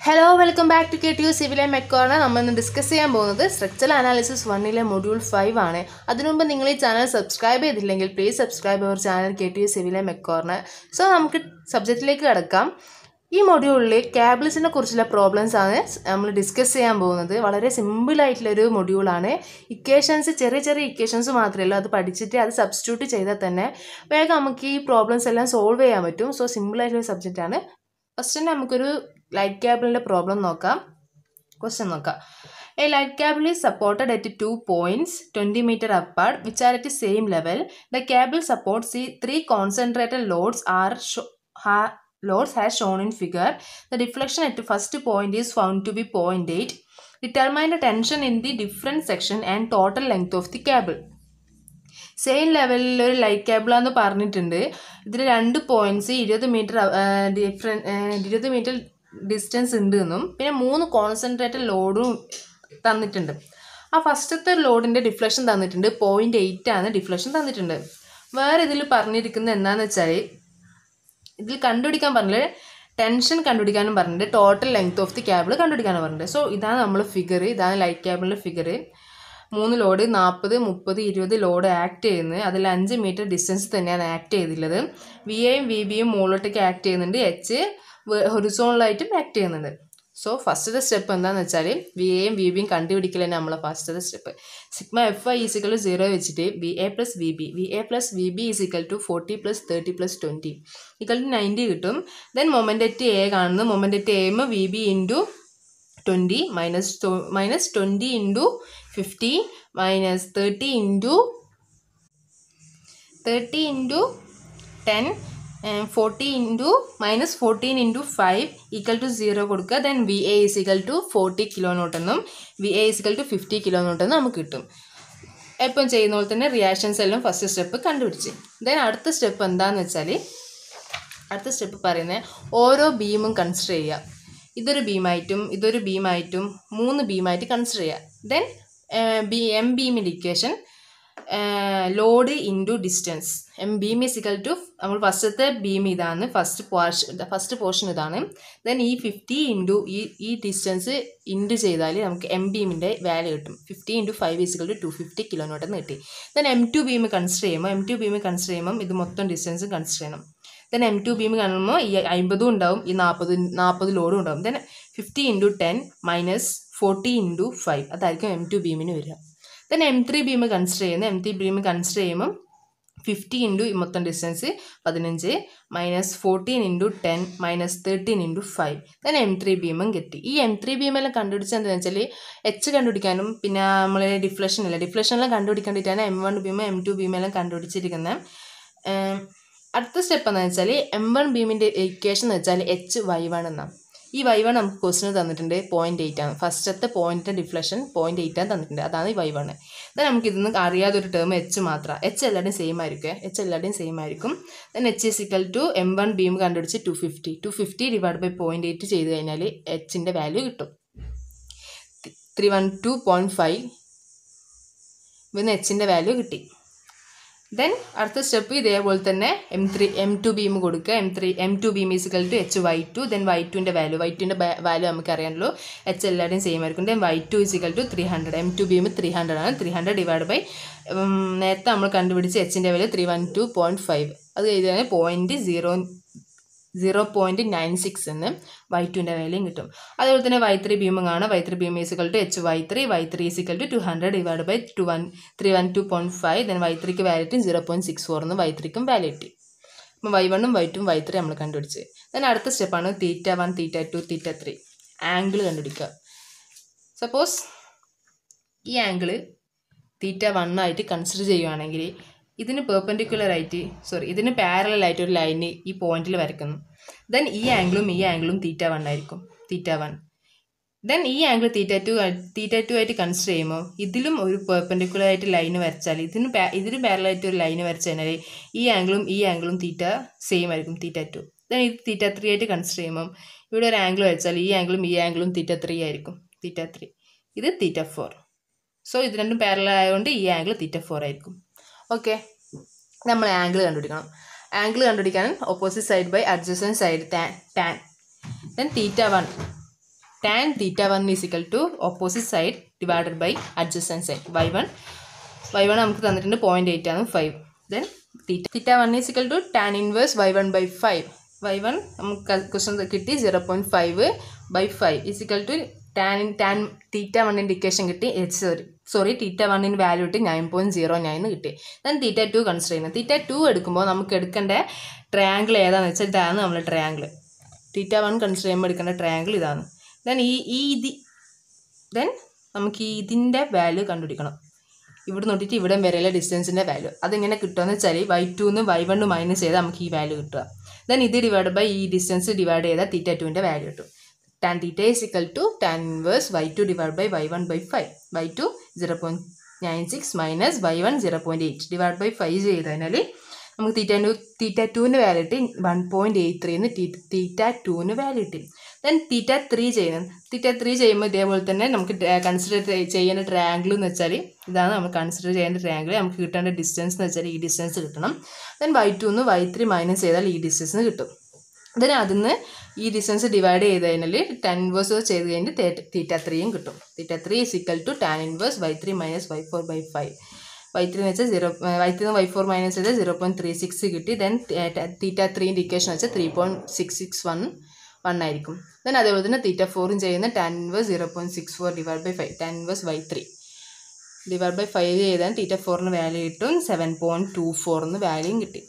Hello welcome back to K T U സിവിലെ മെക്കോണ് നമ്മൾ ഇന്ന് ഡിസ്കസ് ചെയ്യാൻ പോകുന്നത് സ്ട്രക്ചറൽ അനാലിസിസ് വണ്ണിലെ മൊഡ്യൂൾ ഫൈവ് ആണ് അതിനുമുമ്പ് നിങ്ങൾ ഈ ചാനൽ സബ്സ്ക്രൈബ് ചെയ്തില്ലെങ്കിൽ please subscribe our channel K T U സിവിലെ മെക്കോറിന് സോ നമുക്ക് സബ്ജക്റ്റിലേക്ക് കിടക്കാം ഈ മൊഡ്യൂളിൽ ക്യാബിൾസിനെ കുറിച്ചുള്ള പ്രോബ്ലംസ് ആണ് നമ്മൾ ഡിസ്കസ് ചെയ്യാൻ പോകുന്നത് വളരെ സിമ്പിൾ ആയിട്ടുള്ളൊരു മൊഡ്യൂളാണ് ഇക്വേഷൻസ് ചെറിയ ചെറിയ ഇക്വേഷൻസ് മാത്രമേ ഉള്ളൂ അത് പഠിച്ചിട്ട് അത് സബ്സ്റ്റിറ്റ്യൂട്ട് ചെയ്താൽ തന്നെ വേഗം നമുക്ക് ഈ പ്രോബ്ലംസ് എല്ലാം സോൾവ് ചെയ്യാൻ പറ്റും സോ സിമ്പിൾ ആയിട്ടുള്ള സബ്ജക്റ്റാണ് ഫസ്റ്റ് നമുക്കൊരു ലൈറ്റ് ക്യാബിളിൻ്റെ പ്രോബ്ലം നോക്കാം ക്വസ്റ്റ്യൻ നോക്കാം a light cable is supported at two points 20 meter apart which are at the same level the cable supports the three concentrated loads are sho- ha- loads as shown in figure the deflection at the first point is found to be 0.8 determine the tension in the different section and total length of the cable same ലെവലിൽ ഒരു light കേബിളാന്ന് പറഞ്ഞിട്ടുണ്ട് ഇതിൽ രണ്ട് points ഇരുപത് metre ഡിഫറെൻ ഇരുപത് metre distance ഉണ്ട് എന്നും പിന്നെ മൂന്ന് കോൺസെൻട്രേറ്റഡ് ലോഡും തന്നിട്ടുണ്ട് ആ ഫസ്റ്റത്തെ ലോഡിൻ്റെ ഡിഫ്ലക്ഷൻ തന്നിട്ടുണ്ട് പോയിന്റ് എയ്റ്റ് ആണ് ഡിഫ്ലക്ഷൻ തന്നിട്ടുണ്ട് വേറെ ഇതിൽ പറഞ്ഞിരിക്കുന്നത് എന്താണെന്ന് വെച്ചാൽ ഇതിൽ കണ്ടുപിടിക്കാൻ പറഞ്ഞത് ടെൻഷൻ കണ്ടുപിടിക്കാനും പറഞ്ഞിട്ടുണ്ട് total length of the cable കണ്ടുപിടിക്കാനും പറഞ്ഞിട്ടുണ്ട് സോ ഇതാണ് നമ്മൾ ഫിഗർ ഇതാണ് ലൈറ്റ് കേബിളിൻ്റെ ഫിഗർ മൂന്ന് ലോഡ് നാൽപ്പത് മുപ്പത് ഇരുപത് ലോഡ് ആക്ട് ചെയ്യുന്നത് അതിൽ അഞ്ച് മീറ്റർ ഡിസ്റ്റൻസ് തന്നെയാണ് ആക്ട് ചെയ്തിട്ടുള്ളത് വി എയും വി ബിയും മുകളിലോട്ടേക്ക് ആക്ട് ചെയ്യുന്നുണ്ട് എച്ച് ഹൊറിസോണലായിട്ടും ആക്ട് ചെയ്യുന്നുണ്ട് സോ ഫസ്റ്റത്തെ സ്റ്റെപ്പ് എന്താണെന്ന് വെച്ചാൽ വി എയും വി ബിയും കണ്ടുപിടിക്കൽ തന്നെ നമ്മളെ ഫസ്റ്റത്തെ step sigma F I is equal to zero വെച്ചിട്ട് V A plus V B V A plus V B is equal to forty plus thirty plus twenty equal to ninety കിട്ടും ദെൻ മൊമെൻറ്ററ്റ് എ കാണുന്നു moment at M V B into twenty minus minus twenty into fifty minus thirty into thirty into ten forty into minus fourteen into five equal to zero കൊടുക്കുക then V A is equal to forty kilo നോട്ടെന്നും V A is equal to fifty kilo നോട്ടെന്നും നമുക്ക് കിട്ടും എപ്പം ചെയ്യുന്ന പോലെ തന്നെ reactions എല്ലാം ഫസ്റ്റ് സ്റ്റെപ്പ് കണ്ടുപിടിച്ച് ദെൻ അടുത്ത സ്റ്റെപ്പ് എന്താണെന്ന് വെച്ചാൽ അടുത്ത സ്റ്റെപ്പ് പറയുന്നത് ഓരോ ബീമും കൺസിഡർ ചെയ്യുക ഇതൊരു ബീമായിട്ടും ഇതൊരു ബീമായിട്ടും മൂന്ന് ബീമായിട്ട് കൺസിഡർ ചെയ്യുക ദെൻ ബി എം ബീമിൻ്റെ equation load into distance M beam is equal to നമ്മൾ ഫസ്റ്റത്തെ ബീം ഇതാണ് ഫസ്റ്റ് പോർഷൻ ഫസ്റ്റ് പോർഷൻ ഇതാണ് ദെൻ ഈ ഫിഫ്റ്റി ഇൻറ്റു ഈ ഈ ഡിസ്റ്റൻസ് ഇൻറ്റു ചെയ്താൽ നമുക്ക് എം ബീമിൻ്റെ വാല്യൂ കിട്ടും fifty into five is equal to two fifty kilometre കിട്ടി then M two beam consider ചെയ്യുമ്പോൾ എം ടു ബീം കൺസിഡർ ചെയ്യുമ്പോൾ ഇത് മൊത്തം ഡിസ്റ്റൻസ് കൺസിഡർ ചെയ്യണം ദെൻ എം ടു ബീം കാണുമ്പോൾ ഈ അമ്പതും ഉണ്ടാവും ഈ നാൽപ്പത് നാൽപ്പത് ലോഡും ഉണ്ടാവും then fifty into ten minus forty into five അതായിരിക്കും എം ടു ബീമിന് വരിക then M three beam consider ചെയ്യുന്നത് എം ത്രീ ബീം കൺസിഡർ ചെയ്യുമ്പം ഫിഫ്റ്റി ഇൻറ്റു മൊത്തം ഡിസ്റ്റൻസ് പതിനഞ്ച് minus fourteen into ten minus thirteen into five then M three ബീമും കിട്ടി ഈ എം ത്രീ ബീമെല്ലാം കണ്ടുപിടിച്ചത് എന്താണെന്ന് വെച്ചാൽ എച്ച് കണ്ടുപിടിക്കാനും പിന്നെ നമ്മൾ ഡിഫ്ലഷൻ ഇല്ല ഡിഫ്ലഷനെല്ലാം കണ്ടുപിടിക്കേണ്ടിയിട്ടാണ് എം വൺ ബീമും എം ടു ബീമെല്ലാം കണ്ടുപിടിച്ചിരിക്കുന്നത് അടുത്ത സ്റ്റെപ്പ് എന്താണെന്ന് വെച്ചാൽ എം വൺ ബീമിൻ്റെ ഇക്വേഷൻ എന്ന് വെച്ചാൽ എച്ച് വൈ വൺ എന്നാണ് ഈ വൈ വൺ നമുക്ക് ക്വസ്റ്റിന് തന്നിട്ടുണ്ട് പോയിന്റ് എയ്റ്റ് ആണ് ഫസ്റ്റത്തെ പോയിന്റിൻ്റെ ഡിഫ്ലക്ഷൻ പോയിന്റ് എയ്റ്റ് ആണ് തന്നിട്ടുണ്ട് അതാണ് ഈ വൈ വൺ ദെൻ നമുക്ക് ഇതൊന്നും അറിയാതൊരു ടേം എച്ച് മാത്രം എച്ച് എല്ലാവരുടെയും സെയിം ആയിരിക്കും എച്ച് എല്ലാവരുടെയും സെയിം ആയിരിക്കും then H is equal to M one beam കണ്ടുപിടിച്ച് two fifty two fifty divide by point eight ചെയ്ത് കഴിഞ്ഞാൽ എച്ചിൻ്റെ വാല്യൂ കിട്ടും three one two point five ഇവിടുന്ന് എച്ചിൻ്റെ വാല്യൂ കിട്ടി ദെൻ അടുത്ത സ്റ്റെപ്പ് ഇതേപോലെ തന്നെ M three M two beam കൊടുക്കുക M three M two beam is equal to H Y two then Y ടുവിൻ്റെ വാല്യൂ വൈ ടുവിൻ്റെ വാല്യൂ നമുക്ക് അറിയാമല്ലോ എച്ച് എല്ലാവരുടെയും സെയിം ആയിരിക്കും then Y two is equal to three hundred M two beam three hundred ആണ് three hundred divide by നേരത്തെ നമ്മൾ കണ്ടുപിടിച്ച എച്ചിൻ്റെ value three one two point five അത് കഴിഞ്ഞാൽ point zero zero point nine six എന്ന് വൈ ടുവിൻ്റെ വാല്യൂയും കിട്ടും അതുപോലെ തന്നെ വൈ ത്രീ ബീമും കാണാം Y three beam is equal to H Y three Y three is equal to two hundred divide by two one three one two point five then Y ത്രീക്ക് value zero point six four എന്ന് Y ത്രീക്കും value കിട്ടി അപ്പോൾ Y വണ്ണും Y ടും Y three നമ്മൾ കണ്ടുപിടിച്ച് then അടുത്ത സ്റ്റെപ്പാണ് theta one theta two theta three angle കണ്ടുപിടിക്കുക സപ്പോസ് ഈ ആംഗിൾ തീറ്റ വൺ ആയിട്ട് കൺസിഡർ ചെയ്യുകയാണെങ്കിൽ ഇതിന് പെർപെൻഡിക്കുലർ ആയിട്ട് സോറി ഇതിന് പാരലൽ ആയിട്ട് ഒരു ലൈന് ഈ പോയിന്റിൽ വരയ്ക്കുന്നു ദെൻ ഈ ആംഗിളും ഈ ആംഗിളും തീറ്റ വൺ ആയിരിക്കും തീറ്റ വൺ ദെൻ ഈ angle theta two theta two ആയിട്ട് കൺസിഡർ ചെയ്യുമ്പോൾ ഇതിലും ഒരു പെർപെൻഡിക്കുലർ ആയിട്ട് ലൈന് വരച്ചാൽ ഇതിന് ഇതിന് പാരലായിട്ട് ഒരു ലൈന് വരച്ച് കഴിഞ്ഞാൽ ഈ ആംഗിളും ഈ ആംഗിളും തീറ്റ സെയിം ആയിരിക്കും തീറ്റ ടു ദെൻ ഇത് തീറ്റ ത്രീ ആയിട്ട് കൺസിഡർ ചെയ്യുമ്പോൾ ഇവിടെ ഒരു ആംഗിൾ വരച്ചാൽ ഈ ആംഗിളും ഈ ആംഗിളും തീറ്റ ത്രീ ആയിരിക്കും തീറ്റ ത്രീ ഇത് തീറ്റ ഫോർ സോ ഇത് രണ്ടും പാരലൽ ആയതുകൊണ്ട് ഈ ആംഗിൾ തീറ്റ ഫോർ ആയിരിക്കും ഓക്കെ നമ്മൾ ആംഗിൾ കണ്ടുപിടിക്കണം ആംഗിൾ കണ്ടുപിടിക്കാൻ opposite side by adjacent side tan tan then theta one tan theta one is equal to opposite side divided by adjacent side Y one Y one നമുക്ക് തന്നിട്ടുണ്ട് point eight ആണ് five then theta theta one is equal to tan inverse Y one by five Y one നമുക്ക് question കിട്ടി zero point five by five is equal to tan tan theta വണ്ണിൻ്റെ equation കിട്ടി sorry sorry theta വണ്ണിന് value കിട്ടി nine point zero nine കിട്ടി then theta two consider ചെയ്യുന്നത് theta to എടുക്കുമ്പോൾ നമുക്ക് എടുക്കേണ്ട ട്രയാങ്കിൾ ഏതാണെന്ന് വെച്ചാൽ ഇതാണ് നമ്മുടെ ട്രയാങ്കിൾ തീറ്റ വൺ കൺസിഡർ ചെയ്യുമ്പോൾ എടുക്കേണ്ട ട്രയാങ്കിൾ ഇതാണ് ദെൻ ഈ ഈ ഇത് ദെൻ നമുക്ക് ഈ ഇതിൻ്റെ വാല്യൂ കണ്ടുപിടിക്കണം ഇവിടെ നോട്ടിട്ട് ഇവിടെ വരെയുള്ള ഡിസ്റ്റൻസിൻ്റെ വാല്യൂ അതെങ്ങനെ കിട്ടുമെന്ന് വെച്ചാൽ വൈ ടൂന്ന് വൈ വണ്ണ് മൈനസ് ചെയ്താൽ നമുക്ക് ഈ വാല്യൂ കിട്ടുക ദെൻ ഇത് ഡിവൈഡ് ബൈ ഈ ഡിസ്റ്റൻസ് ഡിവൈഡ് ചെയ്താൽ തീറ്റ ടുവിൻ്റെ വാല്യൂ കിട്ടും tan theta is equal to tan inverse Y two divide by Y one by five Y two zero point nine six minus Y one zero point eight divide by five ചെയ്തതിനാൽ നമുക്ക് theta two theta ടുവിന് value കിട്ടി one point eight ത്രീന്ന് theta ടുവിന് value കിട്ടി then തീറ്റ three ചെയ്യണം തീറ്റ three ചെയ്യുമ്പോൾ ഇതേപോലെ തന്നെ നമുക്ക് കൺസിഡർ ചെയ്യുന്ന ട്രയാങ്കിൾ എന്ന് വെച്ചാൽ ഇതാണ് നമ്മൾ കൺസിഡർ ചെയ്യേണ്ട ട്രയാങ്കിൾ നമുക്ക് കിട്ടേണ്ട ഡിസ്റ്റൻസ് എന്ന് വെച്ചാൽ ഈ ഡിസ്റ്റൻസ് കിട്ടണം ദെൻ വൈ ടു നിന്ന് വൈ ത്രീ മൈനസ് ചെയ്താൽ ഈ ഡിസ്റ്റൻസ് കിട്ടും ദെൻ അതിന് ഈ ഡിസ്റ്റൻസ് ഡിവൈഡ് ചെയ്ത് കഴിഞ്ഞാൽ ടെൻ ഇൻവേഴ്സ് ചെയ്ത് കഴിഞ്ഞിട്ട് തീറ്റ ത്രീയും കിട്ടും theta three is equal to tan inverse Y three minus Y four by five Y three എന്ന് വെച്ചാൽ zero Y three Y four minus ചെയ്താൽ സീറോ പോയിൻറ്റ് ത്രീ സിക്സ് കിട്ടി ദെൻ തീറ്റ ത്രീൻ്റെ equation വെച്ചാൽ three point six six one one ആയിരിക്കും then അതേപോലെ തന്നെ theta ഫോറും ചെയ്യുന്ന tan inverse zero point six four divide by five tan inverse Y three divide by five ചെയ്താൽ തീറ്റ ഫോറിന് value കിട്ടും സെവൻ പോയിൻറ്റ് ടു ഫോറിന് വാല്യൂയും കിട്ടി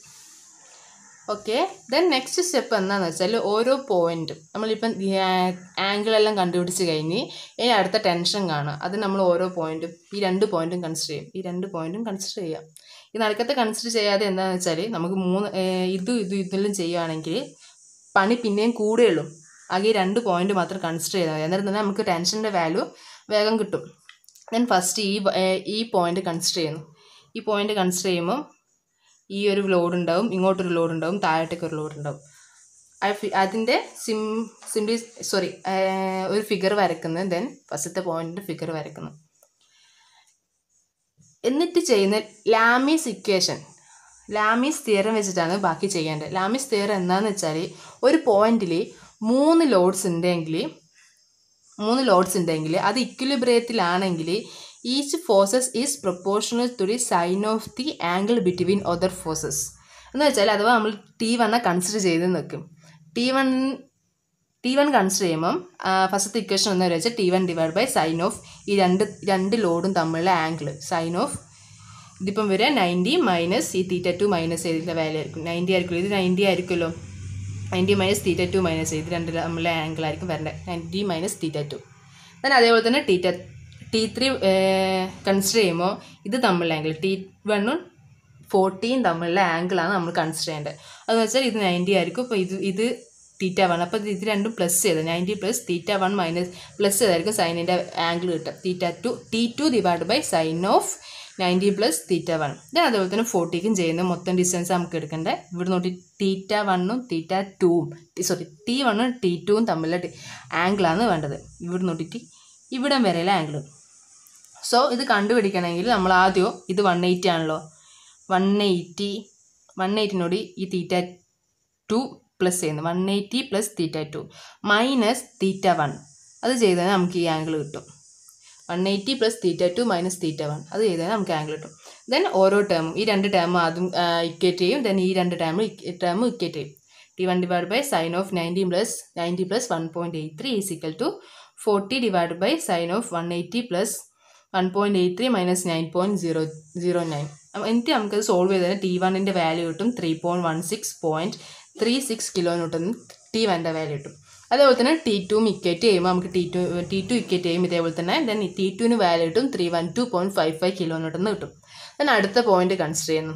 ഓക്കെ ദെൻ നെക്സ്റ്റ് സ്റ്റെപ്പ് എന്താണെന്ന് വെച്ചാൽ ഓരോ പോയിൻറ്റും നമ്മളിപ്പം ആംഗിളെല്ലാം കണ്ടുപിടിച്ച് കഴിഞ്ഞ് ഇനി അടുത്ത ടെൻഷൻ കാണുക അത് നമ്മൾ ഓരോ പോയിൻറ്റും ഈ രണ്ട് പോയിൻറ്റും കൺസിഡർ ചെയ്യും ഈ രണ്ട് പോയിൻറ്റും കൺസിഡർ ചെയ്യാം ഈ നടുക്കത്തെ കൺസിഡർ ചെയ്യാതെ എന്താണെന്ന് വെച്ചാൽ നമുക്ക് മൂന്ന് ഇതും ഇതും ഇതെല്ലാം ചെയ്യുകയാണെങ്കിൽ പണി പിന്നെയും കൂടുകയുള്ളൂ ആകെ ഈ രണ്ട് പോയിന്റ് മാത്രം കൺസിഡർ ചെയ്താൽ മതി എന്നിട്ട് തന്നെ നമുക്ക് ടെൻഷൻ്റെ വാല്യൂ വേഗം കിട്ടും ഞാൻ ഫസ്റ്റ് ഈ ഈ പോയിന്റ് കൺസിഡർ ചെയ്യുന്നു ഈ പോയിന്റ് കൺസിഡർ ചെയ്യുമ്പോൾ ഈ ഒരു ലോഡ് ഉണ്ടാവും ഇങ്ങോട്ടൊരു ലോഡ് ഉണ്ടാവും താഴോട്ടേക്ക് ഒരു ലോഡ് ഉണ്ടാവും അതിൻ്റെ സിം സിംപ്ലി സോറി ഒരു ഫിഗർ വരക്കുന്നത് ദെൻ ഫസ്റ്റത്തെ പോയിന്റിൻ്റെ ഫിഗർ വരക്കുന്നു എന്നിട്ട് ചെയ്യുന്ന ലാമീസ് ഇക്വേഷൻ ലാമീസ് തിയറം വെച്ചിട്ടാണ് ബാക്കി ചെയ്യേണ്ടത് ലാമീസ് തിയറം എന്താണെന്ന് വെച്ചാൽ ഒരു പോയിന്റിൽ മൂന്ന് ലോഡ്സ് ഉണ്ടെങ്കിൽ മൂന്ന് ലോഡ്സ് ഉണ്ടെങ്കിൽ അത് ഇക്വിലിബ്രിയത്തിലാണെങ്കിൽ each forces is proportional to the sine of the angle between other forces എന്ന് വെച്ചാൽ അഥവാ നമ്മൾ ടി വണ്ണ കൺസിഡർ ചെയ്ത് നിൽക്കും T one T one consider ചെയ്യുമ്പം ഫസ്റ്റത്തെ ഇക്വേഷൻ എന്ന് വെച്ചാൽ T one divide by sine of ഈ രണ്ട് രണ്ട് ലോഡും തമ്മിലുള്ള ആംഗിൾ സൈൻ ഓഫ് ഇതിപ്പം വരിക നയൻറ്റി മൈനസ് ഈ തീറ്റ ടു മൈനസ് ചെയ്തിട്ടുള്ള വാല്യൂ ആയിരിക്കും നയൻറ്റി ആയിരിക്കും ഇത് നയൻറ്റി ആയിരിക്കുമല്ലോ ninety minus theta two minus ചെയ്ത് രണ്ട് തമ്മിലുള്ള ആംഗിൾ ആയിരിക്കും വരേണ്ടത് ninety minus theta two then അതേപോലെ തന്നെ തീറ്റ ടി ത്രീ കൺസിഡർ ചെയ്യുമ്പോൾ ഇത് തമ്മിലുള്ള ആംഗിൾ ടി വണ്ണും ഫോർട്ടീൻ തമ്മിലുള്ള ആംഗിളാണ് നമ്മൾ കൺസിഡർ ചെയ്യേണ്ടത് അതെന്ന് വെച്ചാൽ ഇത് നയൻറ്റി ആയിരിക്കും അപ്പോൾ ഇത് ഇത് തീറ്റ വൺ അപ്പോൾ ഇത് രണ്ടും പ്ലസ് ചെയ്ത് ninety plus theta one minus plus ചെയ്തായിരിക്കും സൈനിൻ്റെ ആംഗിൾ കിട്ടുക theta two T two divide by sine of ninety plus theta one then അതുപോലെ തന്നെ ഫോർട്ടിക്കും ചെയ്യുന്ന മൊത്തം ഡിസ്റ്റൻസ് നമുക്ക് എടുക്കേണ്ടത് ഇവിടെ നോട്ടി തീറ്റ വണ്ണും തീറ്റ ടൂവും സോറി ടി വണ്ണും ടി ടുവും തമ്മിലുള്ള ആംഗിളാണ് വേണ്ടത് ഇവിടെ നോട്ടിട്ട് ഇവിടം വരെയുള്ള ആംഗിൾ സോ ഇത് കണ്ടുപിടിക്കണമെങ്കിൽ നമ്മൾ ആദ്യം ഇത് വൺ എയ്റ്റി ആണല്ലോ വൺ എയ്റ്റി വൺ എയ്റ്റിനോട് ഈ തീറ്റ ടു പ്ലസ് ചെയ്യുന്നു one eighty plus theta two minus theta one അത് ചെയ്താൽ നമുക്ക് ഈ ആംഗിൾ കിട്ടും one eighty plus theta two minus theta one അത് ചെയ്താൽ നമുക്ക് ആംഗിൾ കിട്ടും ദെൻ ഓരോ ടേമും ഈ രണ്ട് ടേമും ആദ്യം ഇക്വേറ്റ് ചെയ്യും ദെൻ ഈ രണ്ട് ടേമും ടേമും ഇക്വേറ്റ് ചെയ്യും T one divide by sine of ninety plus ninety plus one point eight three is equal to forty divide by sine of one eighty plus one point eight three minus nine point zero zero nine എന്നിട്ട് നമുക്കത് solve ചെയ്താൽ T വണ്ണിൻ്റെ value കിട്ടും three point one six point three six kilo newton T വണ്ണിൻ്റെ value കിട്ടും അതേപോലെ തന്നെ T ടുവും ഇക്വേറ്റ് ചെയ്യുമ്പോൾ നമുക്ക് T two T two equate ചെയ്യും ഇതേപോലെ തന്നെ ദെൻ ടി ടുവിന് വാല്യൂ കിട്ടും three one two point five five kilo newton കിട്ടും ദെൻ അടുത്ത പോയിന്റ് കൺസിഡർ ചെയ്യുന്നു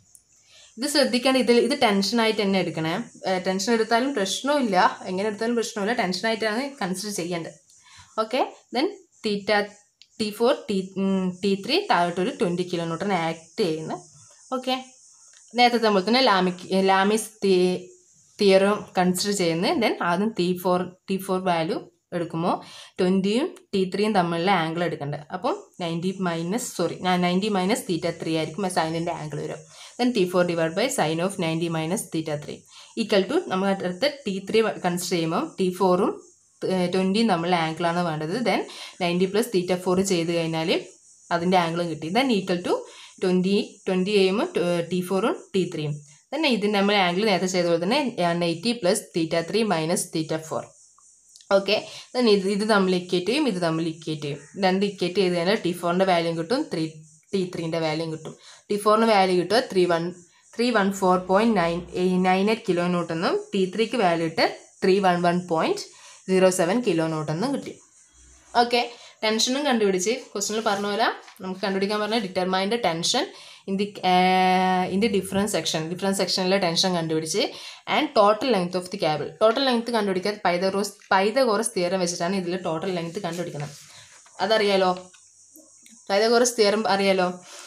ഇത് ശ്രദ്ധിക്കേണ്ട ഇതിൽ ഇത് ടെൻഷനായിട്ട് തന്നെ എടുക്കണേ ടെൻഷൻ എടുത്താലും പ്രശ്നമില്ല എങ്ങനെ എടുത്താലും പ്രശ്നമില്ല ടെൻഷനായിട്ടാണ് കൺസിഡർ ചെയ്യേണ്ടത് okay then theta T four T T three താഴോട്ടൊരു ട്വൻറ്റി കിലോ ന്യൂട്ടൺ ആക്ട് ചെയ്യുന്നു ഓക്കെ നേരത്തെ നമ്മൾ തന്നെ ലാമിക് ലാമിസ് തീ തിയറും കൺസിഡർ ചെയ്യുന്നത് ദെൻ ആദ്യം T four T four value എടുക്കുമ്പോൾ ട്വൻറ്റിയും ടി ത്രീയും തമ്മിലുള്ള ആംഗിൾ എടുക്കേണ്ടത് അപ്പം ninety minus sorry ninety minus theta three ആയിരിക്കും സൈനിൻ്റെ ആംഗിൾ വരും then T four divide by sine of ninety minus theta three equal to നമ്മൾ അടുത്ത് ടി ത്രീ കൺസിഡർ ചെയ്യുമ്പോൾ ടി ഫോറും ട്വൻറ്റിയും തമ്മിലുള്ള ആംഗിളാണ് വേണ്ടത് then ninety plus theta four ചെയ്ത് കഴിഞ്ഞാൽ അതിൻ്റെ ആംഗിളും കിട്ടി then equal to twenty twenty എയും ടി ഫോറും ടി ത്രീയും ദെൻ ഇതിൻ്റെ നമ്മൾ ആംഗിൾ നേരത്തെ ചെയ്ത പോലെ തന്നെ eighty plus theta three minus theta four okay then ഇത് ഇത് തമ്മിൽ ഇക്വേറ്റ് ചെയ്യും ഇത് തമ്മിൽ ഇക്വേറ്റ് ചെയ്യും രണ്ട് ഇക്വേറ്റ് ചെയ്ത് കഴിഞ്ഞാൽ ടി ഫോറിൻ്റെ വാല്യൂ കിട്ടും ത്രീ ടി ത്രീൻ്റെ വാല്യൂ കിട്ടും ടി ഫോറിന് വാല്യൂ കിട്ടുക three one three one four point nine nine eight kilo ന്യൂട്ടെന്നും ടി ത്രീക്ക് വാല്യൂ ഇട്ട് three one one point zero seven kilo ന്യൂട്ടെന്നും കിട്ടി ഓക്കെ ടെൻഷനും കണ്ടുപിടിച്ച് ക്വസ്റ്റിനിൽ പറഞ്ഞ പോലെ നമുക്ക് കണ്ടുപിടിക്കാൻ പറഞ്ഞ determined tension in the in the difference section difference സെക്ഷനിലെ ടെൻഷൻ കണ്ടുപിടിച്ച് and total length of the cable total length കണ്ടുപിടിക്കാൻ പൈതഗോറസ് പൈതഗോറസ് തിയറം വെച്ചിട്ടാണ് ഇതിൽ ടോട്ടൽ ലെങ്ത് കണ്ടുപിടിക്കുന്നത് അതറിയാലോ പൈതഗോറസ് തിയറം അറിയാലോ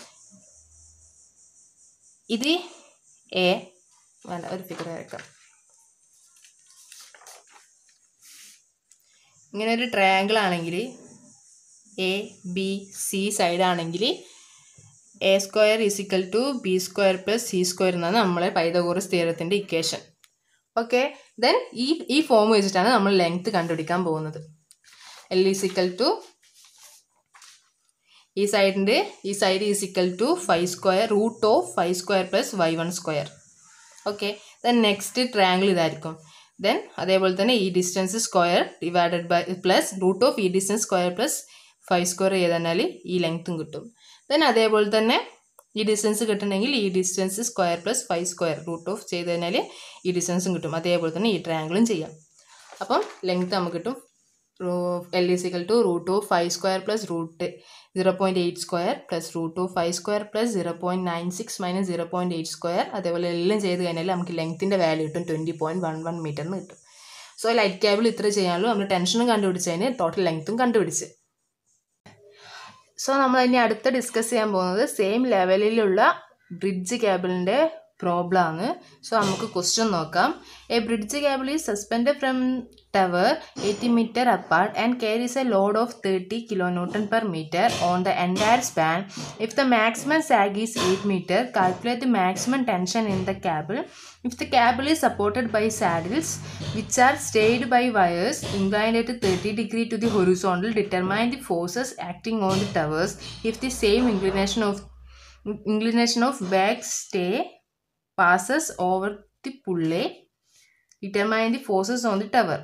ഇത് എ വേണ്ട ഒരു ഫിഗർ വരക്കാം ഇങ്ങനെ ഒരു ട്രയാങ്കിൾ ആണെങ്കിൽ എ ബി സി സൈഡ് ആണെങ്കിൽ A square is equal to B square plus C square എന്നാണ് നമ്മളെ പൈതഗോറസ് തിയറത്തിൻ്റെ ഇക്വേഷൻ ഓക്കെ ദെൻ ഈ ഈ ഫോം വെച്ചിട്ടാണ് നമ്മൾ ലെങ്ത് കണ്ടുപിടിക്കാൻ പോകുന്നത് എൽ ഈസിക്കൽ ടു ഈ സൈഡിൻ്റെ ഈ side is equal to five square root of five square plus Y one square okay then next triangle ഇതായിരിക്കും ദെൻ അതേപോലെ തന്നെ ഈ distance square divided by plus root of ഈ distance square plus five square ചെയ്ത് കഴിഞ്ഞാൽ ഈ ലെങ്ത്തും കിട്ടും ദെൻ അതേപോലെ തന്നെ ഈ ഡിസ്റ്റൻസ് കിട്ടണമെങ്കിൽ ഈ distance square plus five square root of ചെയ്ത് കഴിഞ്ഞാൽ ഈ ഡിസ്റ്റൻസും കിട്ടും അതേപോലെ തന്നെ ഈ ട്രയാങ്കിളും ചെയ്യാം അപ്പം ലെങ്ത്ത് നമുക്ക് കിട്ടും L is equal to root of five square plus root zero point eight square plus root of five square plus zero point nine six minus zero point eight square അതേപോലെ എല്ലാം ചെയ്ത് കഴിഞ്ഞാൽ നമുക്ക് ലെങ്ത്തിൻ്റെ വാല്യൂ കിട്ടും twenty point one one metre എന്ന് കിട്ടും so light cable ഇത്ര ചെയ്യാനുള്ളൂ നമ്മൾ ടെൻഷനും കണ്ടുപിടിച്ചതിന് ടോട്ടൽ ലെങ്ത്തും കണ്ടുപിടിച്ച് സോ നമ്മൾ ഇനി അടുത്ത ഡിസ്കസ് ചെയ്യാൻ പോകുന്നത് സെയിം ലെവലിലുള്ള ബ്രിഡ്ജ് കേബിളിൻ്റെ പ്രോബ്ലം ആണ് സോ നമുക്ക് ക്വസ്റ്റ്യൻ നോക്കാം a bridge cable is suspend from tower eighty metre apart and carries a load of 30 kilonewton per meter on the entire span. If the maximum sag is 8 meter, calculate the maximum tension in the cable. If the cable is supported by saddles, which are stayed by wires inclined at 30 degree to the horizontal, determine the forces acting on the towers. If the same inclination of inclination of back stay passes over the pulley, determine the forces on the tower.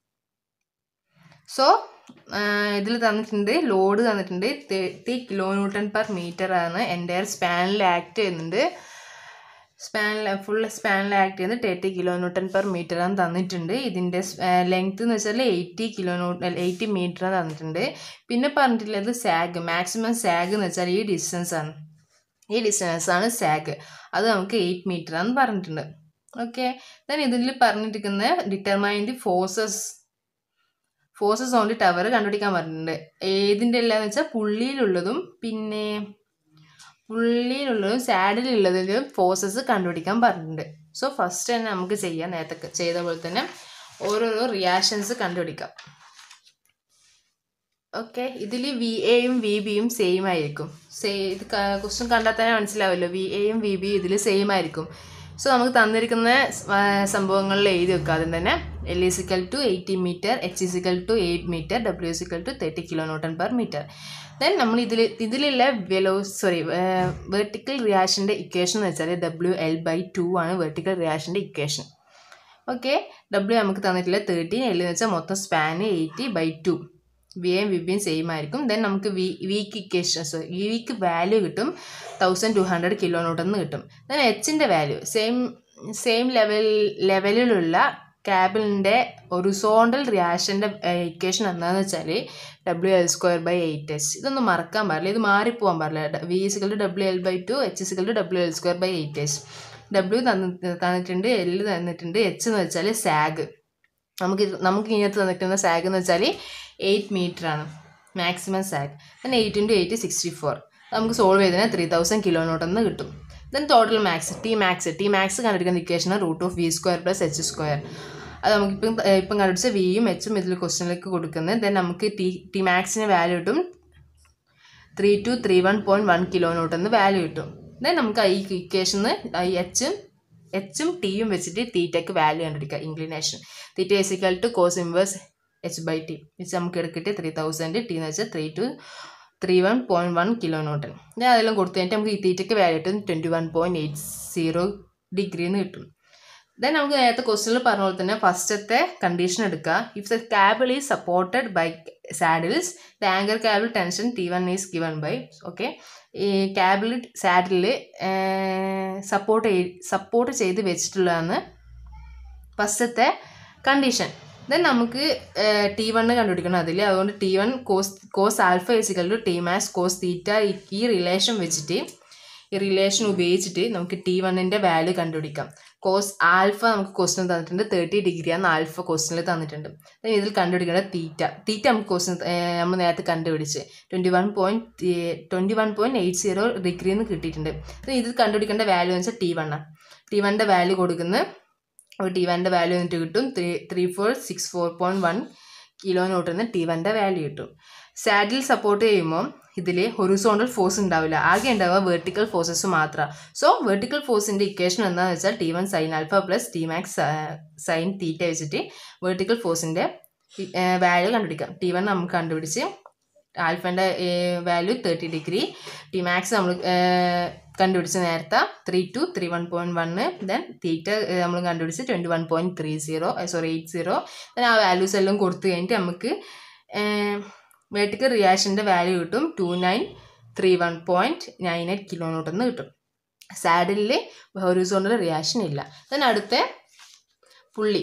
So ഇതിൽ തന്നിട്ടുണ്ട് load തന്നിട്ടുണ്ട് thirty kilo newton per metre ആണ് എൻ്റെ സ്പാനിൽ act ചെയ്യുന്നുണ്ട് സ്പാനിൽ full സ്പാനിൽ act ചെയ്യുന്നത് thirty kilo newton per metre ആണ് തന്നിട്ടുണ്ട് ഇതിൻ്റെ ലെങ്ത് എന്ന് വെച്ചാൽ eighty kilo newton eighty metre തന്നിട്ടുണ്ട് പിന്നെ പറഞ്ഞിട്ടുള്ളത് സാഗ് മാക്സിമം സാഗ് എന്ന് വെച്ചാൽ ഈ ഡിസ്റ്റൻസ് ആണ് ഈ ഡിസ്റ്റൻസ് ആണ് സാഗ് അത് നമുക്ക് എയ്റ്റ് മീറ്റർ ആണെന്ന് പറഞ്ഞിട്ടുണ്ട് ഓക്കെ ദെൻ ഇതിൽ പറഞ്ഞിരിക്കുന്ന determine the forces forces on the tower കണ്ടുപിടിക്കാൻ പറഞ്ഞിട്ടുണ്ട് ഏതിൻ്റെ എല്ലാന്ന് വെച്ചാൽ പുള്ളിയിലുള്ളതും പിന്നെ പുള്ളിയിലുള്ളതും സാഡിലുള്ളതിലും ഫോഴ്സസ് കണ്ടുപിടിക്കാൻ പറഞ്ഞിട്ടുണ്ട് സോ ഫസ്റ്റ് തന്നെ നമുക്ക് ചെയ്യാം നേരത്തെ ചെയ്ത പോലെ തന്നെ ഓരോരോ റിയാക്ഷൻസ് കണ്ടുപിടിക്കാം ഓക്കെ ഇതിൽ വി എയും വി ബിയും സെയിം ആയിരിക്കും സേ ഇത് ക്വസ്റ്റ്യൻ കണ്ടാൽ തന്നെ മനസ്സിലാവുമല്ലോ വി എയും വി ബിയും ഇതിൽ സെയിം ആയിരിക്കും സോ നമുക്ക് തന്നിരിക്കുന്ന സംഭവങ്ങളിൽ എഴുതി വെക്കുക ആദ്യം തന്നെ L is equal to eighty metre H is equal to eight metre W is equal to thirty kilo newton per metre then നമ്മൾ ഇതിൽ ഇതിലുള്ള വെലോ സോറി വെർട്ടിക്കൽ റിയാക്ഷൻ്റെ ഇക്വേഷൻ എന്ന് വെച്ചാൽ ഡബ്ല്യു എൽ ബൈ ടു ആണ് വെർട്ടിക്കൽ റിയാക്ഷൻ്റെ ഇക്വേഷൻ ഓക്കെ ഡബ്ല്യു നമുക്ക് തന്നിട്ടില്ല തേർട്ടീൻ എൽ എന്ന് വെച്ചാൽ മൊത്തം സ്പാന് eighty by two V M V ബിയും സെയിം ആയിരിക്കും ദെൻ നമുക്ക് വി വിക്ക് ഇക്വേഷൻ സോറി ഈ വിക്ക് വാല്യൂ കിട്ടും thousand two hundred kilo newton കിട്ടും ദെൻ എച്ചിൻ്റെ വാല്യൂ സെയിം സെയിം ലെവൽ ലെവലിലുള്ള ക്യാബിളിൻ്റെ ഒറിസോണ്ടൽ റിയാക്ഷൻ്റെ ഇക്വേഷൻ എന്താണെന്ന് വെച്ചാൽ W L square by eight H ഇതൊന്നും മറക്കാൻ പാടില്ല ഇത് മാറിപ്പോകാൻ പാടില്ല V is equal to W L by two H is equal to W L square by eight H W തന്നി തന്നിട്ടുണ്ട് എൽ തന്നിട്ടുണ്ട് എച്ച് എന്ന് വെച്ചാൽ സാഗ് നമുക്ക് നമുക്ക് ഇതിനകത്ത് തന്നിട്ടുള്ള സാഗ് എന്ന് വെച്ചാൽ എയ്റ്റ് മീറ്റർ ആണ് maximum sag then eight into eight sixty four നമുക്ക് സോൾവ് ചെയ്തതിന് ത്രീ തൗസൻഡ് കിലോ നോട്ടെന്ന് കിട്ടും then total max T max T max കണ്ടുപിടിക്കുന്ന equation root of V square plus H square അത് നമുക്കിപ്പം ഇപ്പം കണ്ടുപിടിച്ച വിയും എച്ചും ഇതിൽ ക്വസ്റ്റനിലേക്ക് കൊടുക്കുന്നത് ദെൻ നമുക്ക് ടി ടി മാക്സിന് വാല്യൂ കിട്ടും three two three one point one kilo നോട്ടെന്ന് വാല്യൂ കിട്ടും ദെൻ നമുക്ക് ഈ ഇക്വേഷന് ഈ എച്ചും എച്ചും ടിയും വെച്ചിട്ട് തീറ്റയ്ക്ക് വാല്യൂ കണ്ടുപിടിക്കുക inclination theta is equal to cos inverse H by T വെച്ച് നമുക്ക് എടുക്കിട്ട് ത്രീ തൗസൻഡ് ടി എന്ന് വെച്ചാൽ three two three one point one kilo newton ഞാൻ അതെല്ലാം കൊടുത്തു കഴിഞ്ഞിട്ട് നമുക്ക് ഈ തീറ്റയ്ക്ക് വാല്യൂ കിട്ടും twenty one point eight zero degree എന്ന് കിട്ടും ദെൻ നമുക്ക് നേരത്തെ ക്വസ്റ്റനിൽ പറഞ്ഞ പോലെ തന്നെ ഫസ്റ്റത്തെ കണ്ടീഷൻ എടുക്കുക if the cable is supported by saddles the anchor cable tension T one is given by okay ഈ കാബിൾ സാഡിൽ സപ്പോർട്ട് സപ്പോർട്ട് ചെയ്ത് വെച്ചിട്ടുള്ളതാണ് ഫസ്റ്റത്തെ കണ്ടീഷൻ ദെൻ നമുക്ക് ടി വണ്ണ് കണ്ടുപിടിക്കണം അതിൽ അതുകൊണ്ട് T one cos cos alpha is equal to T max cos theta ഈ relation വെച്ചിട്ട് ഈ റിലേഷൻ ഉപയോഗിച്ചിട്ട് നമുക്ക് ടി വണ്ണിൻ്റെ വാല്യൂ കണ്ടുപിടിക്കാം കോസ് ആൽഫ നമുക്ക് ക്വസ്റ്റ്യൻ തന്നിട്ടുണ്ട് തേർട്ടി ഡിഗ്രിയാണ് ആൽഫ ക്വസ്റ്റ്യനിൽ തന്നിട്ടുണ്ട് Then ഇതിൽ കണ്ടുപിടിക്കേണ്ടത് തീറ്റ തീറ്റ നമുക്ക് ക്വസ്റ്റ്യൻ നമ്മൾ നേരത്തെ കണ്ടുപിടിച്ച് twenty one point twenty one point eight zero degree എന്ന് കിട്ടിയിട്ടുണ്ട് Then ഇതിൽ കണ്ടുപിടിക്കേണ്ട വാല്യൂ എന്ന് വെച്ചാൽ ടി വണ്ണാണ് ടി വണ്ണിൻ്റെ വാല്യൂ കൊടുക്കുന്ന ഒരു ടി വണ്ണിൻ്റെ വാല്യൂ എന്നിട്ട് കിട്ടും three three four six four point one kilo നോട്ടിൽ ടി വണ്ണിൻ്റെ വാല്യൂ കിട്ടും സാഡിൽ സപ്പോർട്ട് ചെയ്യുമ്പോൾ ഇതിൽ ഹൊറിസോണ്ടൽ ഫോഴ്സ് ഉണ്ടാവില്ല ആകെ ഉണ്ടാവുക വെർട്ടിക്കൽ ഫോഴ്സസ് മാത്രമാണ് സോ വെർട്ടിക്കൽ ഫോഴ്സിൻ്റെ ഇക്വേഷൻ എന്താണെന്ന് വെച്ചാൽ T one sine alpha plus T max sine theta വെച്ചിട്ട് വെർട്ടിക്കൽ ഫോഴ്സിൻ്റെ വാല്യൂ കണ്ടുപിടിക്കാം ടി വൺ നമുക്ക് കണ്ടുപിടിച്ച് ആൽഫൻ്റെ value thirty degree T max നമ്മൾ കണ്ടുപിടിച്ച് നേരത്തെ three two three one point one then theta നമ്മൾ കണ്ടുപിടിച്ച് twenty one point three zero sorry eight zero then ആ വാല്യൂസ് എല്ലാം കൊടുത്തു കഴിഞ്ഞിട്ട് നമുക്ക് വെർട്ടിക്കൽ റിയാക്ഷൻ്റെ വാല്യൂ കിട്ടും two nine three one point nine eight kilo ന്യൂട്ടെന്ന് കിട്ടും സാഡിലിൽ ഹൊറിസോണ്ടൽ റിയാക്ഷൻ ഇല്ല ദെൻ അടുത്ത പുള്ളി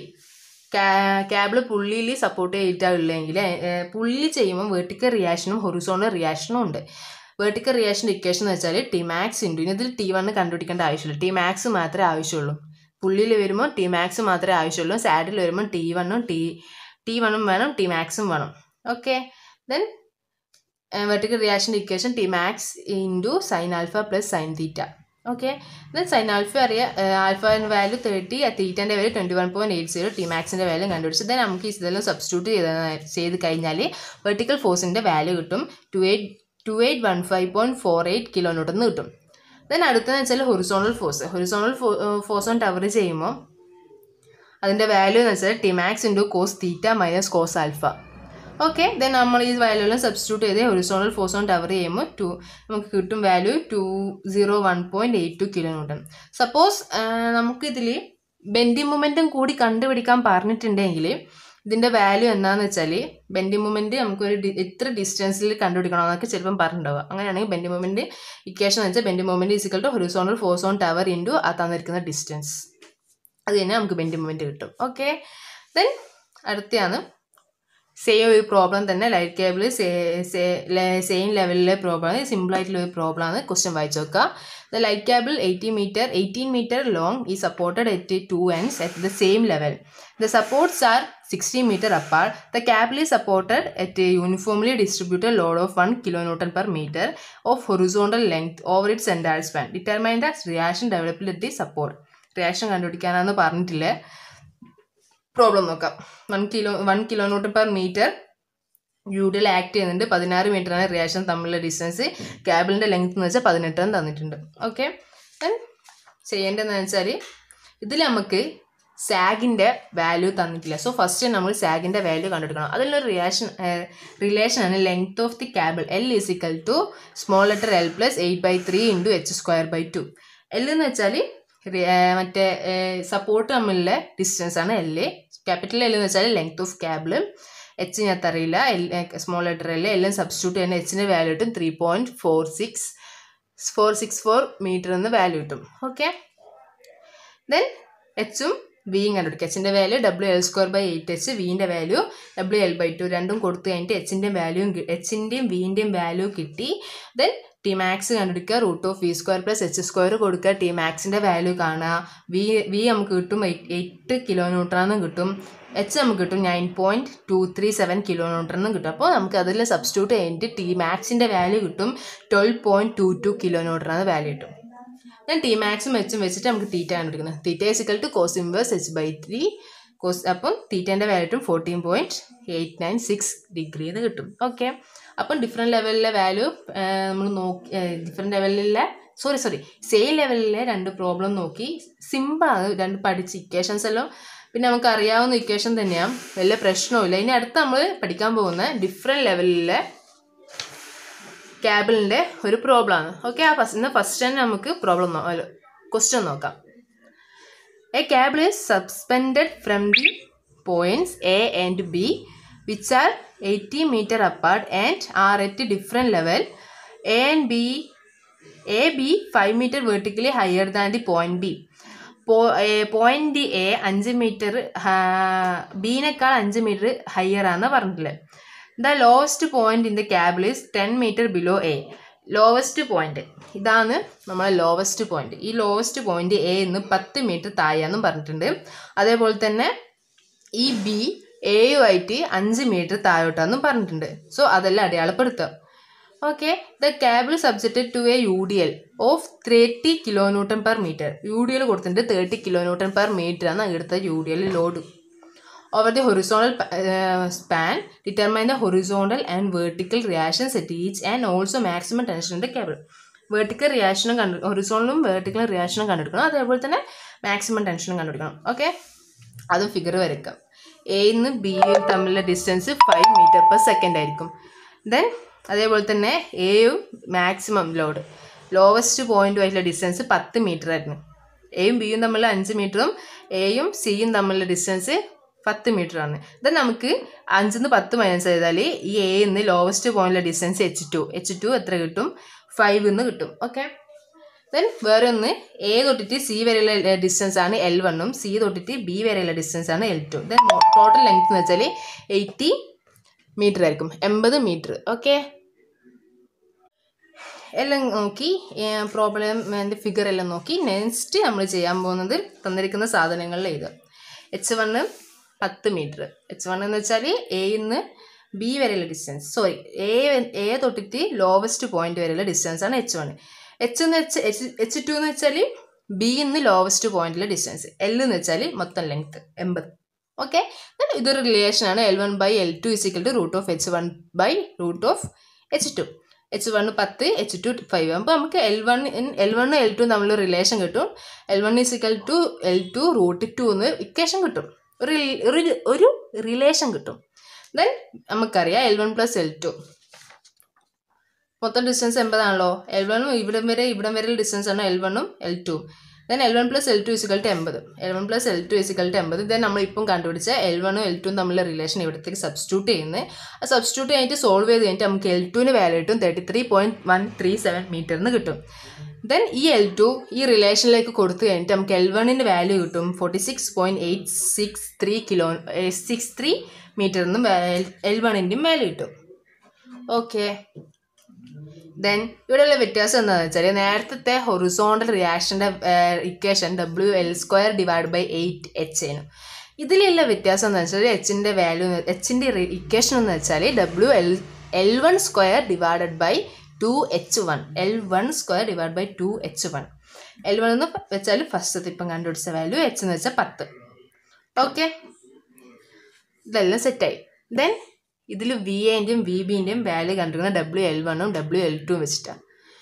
ക്യാബിൾ പുള്ളിയിൽ സപ്പോർട്ട് ചെയ്തിട്ടുള്ളെങ്കിൽ പുള്ളി ചെയ്യുമ്പോൾ വെർട്ടിക്കൽ റിയാക്ഷനും ഹൊറിസോണ്ടൽ റിയാക്ഷനും ഉണ്ട് വെർട്ടിക്കൽ റിയാക്ഷൻ്റെ ഇക്വേഷൻ എന്ന് വെച്ചാൽ ടി മാക്സ് ഇൻറ്റു ഇതിൽ ടി വണ്ണ് കണ്ടുപിടിക്കേണ്ട ആവശ്യമില്ല ടി മാക്സ് മാത്രമേ ആവശ്യമുള്ളൂ പുള്ളിയിൽ വരുമ്പോൾ ടി മാക്സ് മാത്രമേ ആവശ്യമുള്ളൂ സാഡിൽ വരുമ്പോൾ ടി വണ്ണും ടി ടി വണ്ണും വേണം ടി മാക്സും വേണം ഓക്കെ ദെൻ വെർട്ടിക്കൽ റിയാക്ഷൻ്റെ equation T max into sine alpha plus sine theta okay then sine alpha അറിയാം ആൽഫൻ്റെ വാല്യൂ തേർട്ടി തീറ്റൻ്റെ value twenty one point eight zero T മാക്സിൻ്റെ വാല്യൂ കണ്ടുപിടിച്ചു ദെൻ നമുക്ക് ഇതെല്ലാം സബ്സ്റ്റിറ്റ്യൂട്ട് ചെയ്ത് ചെയ്ത് കഴിഞ്ഞാൽ വെർട്ടിക്കൽ ഫോഴ്സിൻ്റെ വാല്യൂ കിട്ടും two eight two eight one five point four eight kilo ന്യൂട്ടെന്ന് കിട്ടും ദെൻ അടുത്തതെന്ന് വെച്ചാൽ horizontal force horizontal force on tower ചെയ്യുമ്പോൾ അതിൻ്റെ വാല്യൂ എന്ന് വെച്ചാൽ T max into cos theta minus cos alpha okay then നമ്മൾ ഈ വാല്യൂ എല്ലാം സബ്സ്റ്റിറ്റ്യൂട്ട് ചെയ്ത് ഹൊറിസോണൽ ഫോഴ്സ് ഓൺ ടവർ ചെയ്യുമ്പോൾ ടു നമുക്ക് കിട്ടും value two zero one point eight two kilo newton suppose നമുക്കിതിൽ ബെൻഡി മൊമെൻറ്റും കൂടി കണ്ടുപിടിക്കാൻ പറഞ്ഞിട്ടുണ്ടെങ്കിൽ ഇതിൻ്റെ വാല്യൂ എന്താണെന്ന് വെച്ചാൽ ബെൻഡി മൊമെൻറ്റ് നമുക്കൊരു ഡി എത്ര ഡിസ്റ്റൻസിൽ കണ്ടുപിടിക്കണം എന്നൊക്കെ ചിലപ്പം പറഞ്ഞിട്ടുണ്ടാവുക അങ്ങനെയാണെങ്കിൽ ബെൻഡി മൊമെൻറ്റ് ഇക്വേഷൻ എന്ന് വെച്ചാൽ bending moment is equal to horizontal force on tower into ആ തന്നിരിക്കുന്ന ഡിസ്റ്റൻസ് അത് തന്നെ നമുക്ക് ബെൻഡി മൊമെൻറ്റ് കിട്ടും ഓക്കെ ദെൻ അടുത്തയാണ് സെയിം ഒരു പ്രോബ്ലം തന്നെ ലൈറ്റ് കേബിൾ സെയിം ലെവലിലെ പ്രോബ്ലം സിമ്പിളായിട്ടുള്ള ഒരു പ്രോബ്ലമാണ് ക്വസ്റ്റ്യൻ വായിച്ചു നോക്കുക the light cable eighty metre eighteen metre long is supported at two ends at the same level the supports are sixty metre apart the cable is supported at a uniformly distributed load of 1 kilonewton per meter of horizontal length over its entire span. Determine the reaction developed at the support. Reaction കണ്ടുപിടിക്കാനാന്ന് പറഞ്ഞിട്ടില്ല problem നോക്കാം one kilo one kilo newton per metre യൂഡിൽ act ചെയ്യുന്നുണ്ട് പതിനാറ് മീറ്ററാണ് reaction തമ്മിലുള്ള distance കേബിളിൻ്റെ length എന്ന് വെച്ചാൽ പതിനെട്ടെന്ന് തന്നിട്ടുണ്ട് ഓക്കെ ദെൻ ചെയ്യേണ്ടതെന്ന് വെച്ചാൽ ഇതിൽ നമുക്ക് സാഗിൻ്റെ വാല്യൂ തന്നിട്ടില്ല സോ ഫസ്റ്റ് നമ്മൾ സാഗിൻ്റെ വാല്യൂ കണ്ടെടുക്കണം അതിലൊരു റിയാക്ഷൻ റിലേഷനാണ് length of the cable L is equal to small letter L plus eight by three into H square by two L എന്ന് വെച്ചാൽ മറ്റേ സപ്പോർട്ട് തമ്മിലുള്ള ഡിസ്റ്റൻസ് ആണ് എല് ക്യാപിറ്റൽ എൽ എന്ന് വെച്ചാൽ ലെങ്ത് ഓഫ് കേബിൾ എച്ച് ഞാൻ അറിയില്ല എൽ സ്മോൾ ലെറ്റർ എൽ എല്ലാം സബ്സ്റ്റിറ്റ്യൂട്ട് ചെയ്യുന്ന എച്ചിൻ്റെ വാല്യൂ കിട്ടും three point four six four six four meter എന്ന് വാല്യൂ കിട്ടും ഓക്കെ ദെൻ എച്ചും വിയും കണ്ടുപിടിക്കുക എച്ചിൻ്റെ value W L square by eight H വിൻ്റെ value W L by two രണ്ടും കൊടുത്തു കഴിഞ്ഞിട്ട് എച്ചിൻ്റെ വാല്യൂയും എച്ചിൻ്റെയും വിൻ്റെയും വാല്യൂ കിട്ടി ദെൻ ടി മാക്സ് കണ്ടുപിടിക്കുക root of V square plus H square കൊടുക്കുക ടി മാക്സിൻ്റെ വാല്യൂ കാണുക വി വി നമുക്ക് കിട്ടും എയ്റ്റ് കിലോ ന്യൂട്രാന്നും കിട്ടും എച്ച് നമുക്ക് കിട്ടും nine point two three seven kilo ന്യൂട്രനും കിട്ടും അപ്പോൾ നമുക്ക് അതിൽ സബ്സ്റ്റിറ്റ്യൂട്ട് കഴിഞ്ഞിട്ട് ടി മാക്സിൻ്റെ വാല്യൂ കിട്ടും twelve point two two kilo ന്യൂട്രാന്ന് വാല്യൂ കിട്ടും ഞാൻ ടി മാക്സും എച്ചും വെച്ചിട്ട് നമുക്ക് തീറ്റ കണ്ടുപിടിക്കുന്നത് theta is equal to cos inverse H by three cos അപ്പം തീറ്റേൻ്റെ വാല്യൂ കിട്ടും fourteen point eight nine six degree എന്ന് കിട്ടും ഓക്കെ അപ്പം ഡിഫറെൻറ്റ് ലെവലിലെ വാല്യൂ നമ്മൾ നോക്കി ഡിഫറെൻറ്റ് ലെവലിലെ സോറി സോറി സെയിം ലെവലിലെ രണ്ട് പ്രോബ്ലം നോക്കി സിമ്പിളാണ് രണ്ട് പഠിച്ച് ഇക്വേഷൻസ് എല്ലാം പിന്നെ നമുക്ക് അറിയാവുന്ന ഇക്വേഷൻ തന്നെയാണ് വലിയ പ്രശ്നവുമില്ല ഇനി അടുത്ത് നമ്മൾ പഠിക്കാൻ പോകുന്ന ഡിഫറെൻറ്റ് ലെവലിലെ ക്യാബിളിൻ്റെ ഒരു പ്രോബ്ലമാണ് ഓക്കെ ആ ഫസ്റ്റ് ഇന്ന് ഫസ്റ്റ് തന്നെ നമുക്ക് പ്രോബ്ലം ക്വസ്റ്റ്യൻ നോക്കാം A cable is suspended from the points A and B which are 80 meter apart and are at a different level. A and B A B 5 meter vertically higher than the point B. Point A അഞ്ച് meter ബീനേക്കാൾ അഞ്ച് മീറ്റർ higher ആണെന്ന് പറഞ്ഞിട്ടുള്ളത് the lowest point in the cable is ten meter below A lowest point ഇതാണ് നമ്മളെ lowest point ഈ lowest point A എന്ന് പത്ത് മീറ്റർ താഴെയാണെന്നും പറഞ്ഞിട്ടുണ്ട് അതേപോലെ തന്നെ ഈ ബി എയുമായിട്ട് അഞ്ച് മീറ്റർ താഴോട്ടാന്നും പറഞ്ഞിട്ടുണ്ട് സോ അതെല്ലാം അടയാളപ്പെടുത്തുക okay the cable subjected to a U D L of thirty kilo newton per meter U D L കൊടുത്തിട്ടുണ്ട് thirty kilo newton per metre ആണ് ഇവിടുത്തെ U D L load over the horizontal uh, span determine the horizontal and vertical reactions at each and also maximum tension in the cable vertical റിയാക്ഷനും കണ്ടു ഹൊറിസോണലും vertical റിയാക്ഷനും കണ്ടെടുക്കണം അതേപോലെ തന്നെ maximum ടെൻഷനും കണ്ടുപിടിക്കണം okay അതും ഫിഗർ വരയ്ക്കാം എയിൽ നിന്ന് ബി തമ്മിലുള്ള distance five meter per second ആയിരിക്കും ദെൻ അതേപോലെ തന്നെ എയും മാക്സിമം ലോഡ് ലോവസ്റ്റ് പോയിന്റുമായിട്ടുള്ള ഡിസ്റ്റൻസ് പത്ത് മീറ്റർ ആയിരുന്നു എയും ബിയും തമ്മിലുള്ള അഞ്ച് മീറ്ററും എയും സിയും തമ്മിലുള്ള ഡിസ്റ്റൻസ് പത്ത് മീറ്റർ ആണ് ദെൻ നമുക്ക് അഞ്ചിൽ നിന്ന് പത്ത് മൈനസ് ചെയ്താൽ ഈ എ നിന്ന് ലോവസ്റ്റ് പോയിന്റിലെ distance H two H two എത്ര കിട്ടും ഫൈവ് എന്ന് കിട്ടും ഓക്കെ ദെൻ വേറെ ഒന്ന് എ തൊട്ടിട്ട് സി വരെയുള്ള ഡിസ്റ്റൻസ് ആണ് എൽ വണ്ണും സി തൊട്ടിട്ട് ബി വരെയുള്ള ഡിസ്റ്റൻസ് ആണ് L two then total length എന്ന് വെച്ചാൽ എയ്റ്റി മീറ്റർ ആയിരിക്കും എൺപത് മീറ്റർ ഓക്കെ എല്ലാം നോക്കി പ്രോബ്ലം ഫിഗർ എല്ലാം നോക്കി നെക്സ്റ്റ് നമ്മൾ ചെയ്യാൻ പോകുന്നത് തന്നിരിക്കുന്ന സാധനങ്ങളിൽ എഴുതുക എച്ച് വണ്ണ് പത്ത് മീറ്റർ എച്ച് വൺ എന്ന് വെച്ചാൽ എയിന്ന് ബി വരെയുള്ള ഡിസ്റ്റൻസ് സോറി എ എ തൊട്ടിട്ട് ലോവസ്റ്റ് പോയിന്റ് വരെയുള്ള ഡിസ്റ്റൻസ് ആണ് എച്ച് വൺ എച്ച് എന്ന് വെച്ച് എച്ച് എച്ച് ടു എന്ന് വെച്ചാൽ ബി എന്ന് ലോവസ്റ്റ് പോയിന്റിലെ ഡിസ്റ്റൻസ് എൽ എന്ന് വെച്ചാൽ മൊത്തം ലെങ്ത് എൺപത് ഓക്കെ ഇതൊരു റിലേഷൻ ആണ് L one by L two is equal to root of H one by root of H two H one പത്ത് എച്ച് ടു ഫൈവ് അപ്പോൾ നമുക്ക് എൽ വൺ എൽ വണ്ണും എൽ ടു തമ്മിലുള്ള റിലേഷൻ കിട്ടും L one is equal to L two root two എന്ന് equation കിട്ടും ഒരു ഒരു ഒരു റിലേഷൻ കിട്ടും ദെൻ നമുക്കറിയാം L one plus L two മൊത്തം ഡിസ്റ്റൻസ് എൺപതാണല്ലോ എൽ വണ്ണും ഇവിടം വരെ ഇവിടം വരെ ഡിസ്റ്റൻസ് ആണ് എൽ വണ്ണും L two then L one plus L two is equal to എൺപത് L one plus L two is equal to എൺപത് ദെൻ നമ്മൾ ഇപ്പം കണ്ടുപിടിച്ച എൽ വണ്ണും എൽ ടുവും തമ്മിലുള്ള റിലേഷൻ ഇവിടത്തേക്ക് സബ്സ്റ്റിറ്റ്യൂട്ട് ചെയ്യുന്നത് ആ സബ്സ്റ്റിറ്റ്യൂട്ട് കഴിഞ്ഞിട്ട് സോൾവ് ചെയ്ത് കഴിഞ്ഞിട്ട് നമുക്ക് എൽ ടുവിന് വാല്യൂ കിട്ടും thirty three point one three seven മീറ്ററിന് കിട്ടും ദെൻ ഈ എൽ ടു ഈ റിലേഷനിലേക്ക് കൊടുത്തു കഴിഞ്ഞിട്ട് നമുക്ക് എൽ വണ്ണിൻ്റെ വാല്യൂ കിട്ടും forty six point eight six three kilo six three മീറ്ററിനും എൽ വണ്ണിൻ്റെയും വാല്യൂ കിട്ടും ഓക്കെ ദെൻ ഇവിടെയുള്ള വ്യത്യാസം എന്താണെന്ന് വെച്ചാൽ നേരത്തെ ഹൊറിസോണ്ടൽ റിയാക്ഷൻ്റെ equation W L square divide by eight H ആണ് ഇതിലുള്ള വ്യത്യാസം എന്ന് വെച്ചാൽ എച്ചിൻ്റെ വാല്യൂ എച്ചിൻ്റെ ഇക്വേഷൻ എന്ന് വെച്ചാൽ W L L one square divided by two H one L one square divide by two H one L one എന്ന് വെച്ചാൽ ഫസ്റ്റത്തെ ഇപ്പം കണ്ടുപിടിച്ച വാല്യൂ എച്ച് എന്ന് വെച്ചാൽ പത്ത് ഓക്കെ ഇതെല്ലാം സെറ്റായി ദെൻ ഇതിൽ വി എൻ്റെയും വി ബിൻ്റെയും വാല്യൂ കണ്ടിരിക്കുന്നത് ഡബ്ല്യു എൽ വണ്ണും ഡബ്ല്യു എൽ ടുവും വെച്ചിട്ടാണ്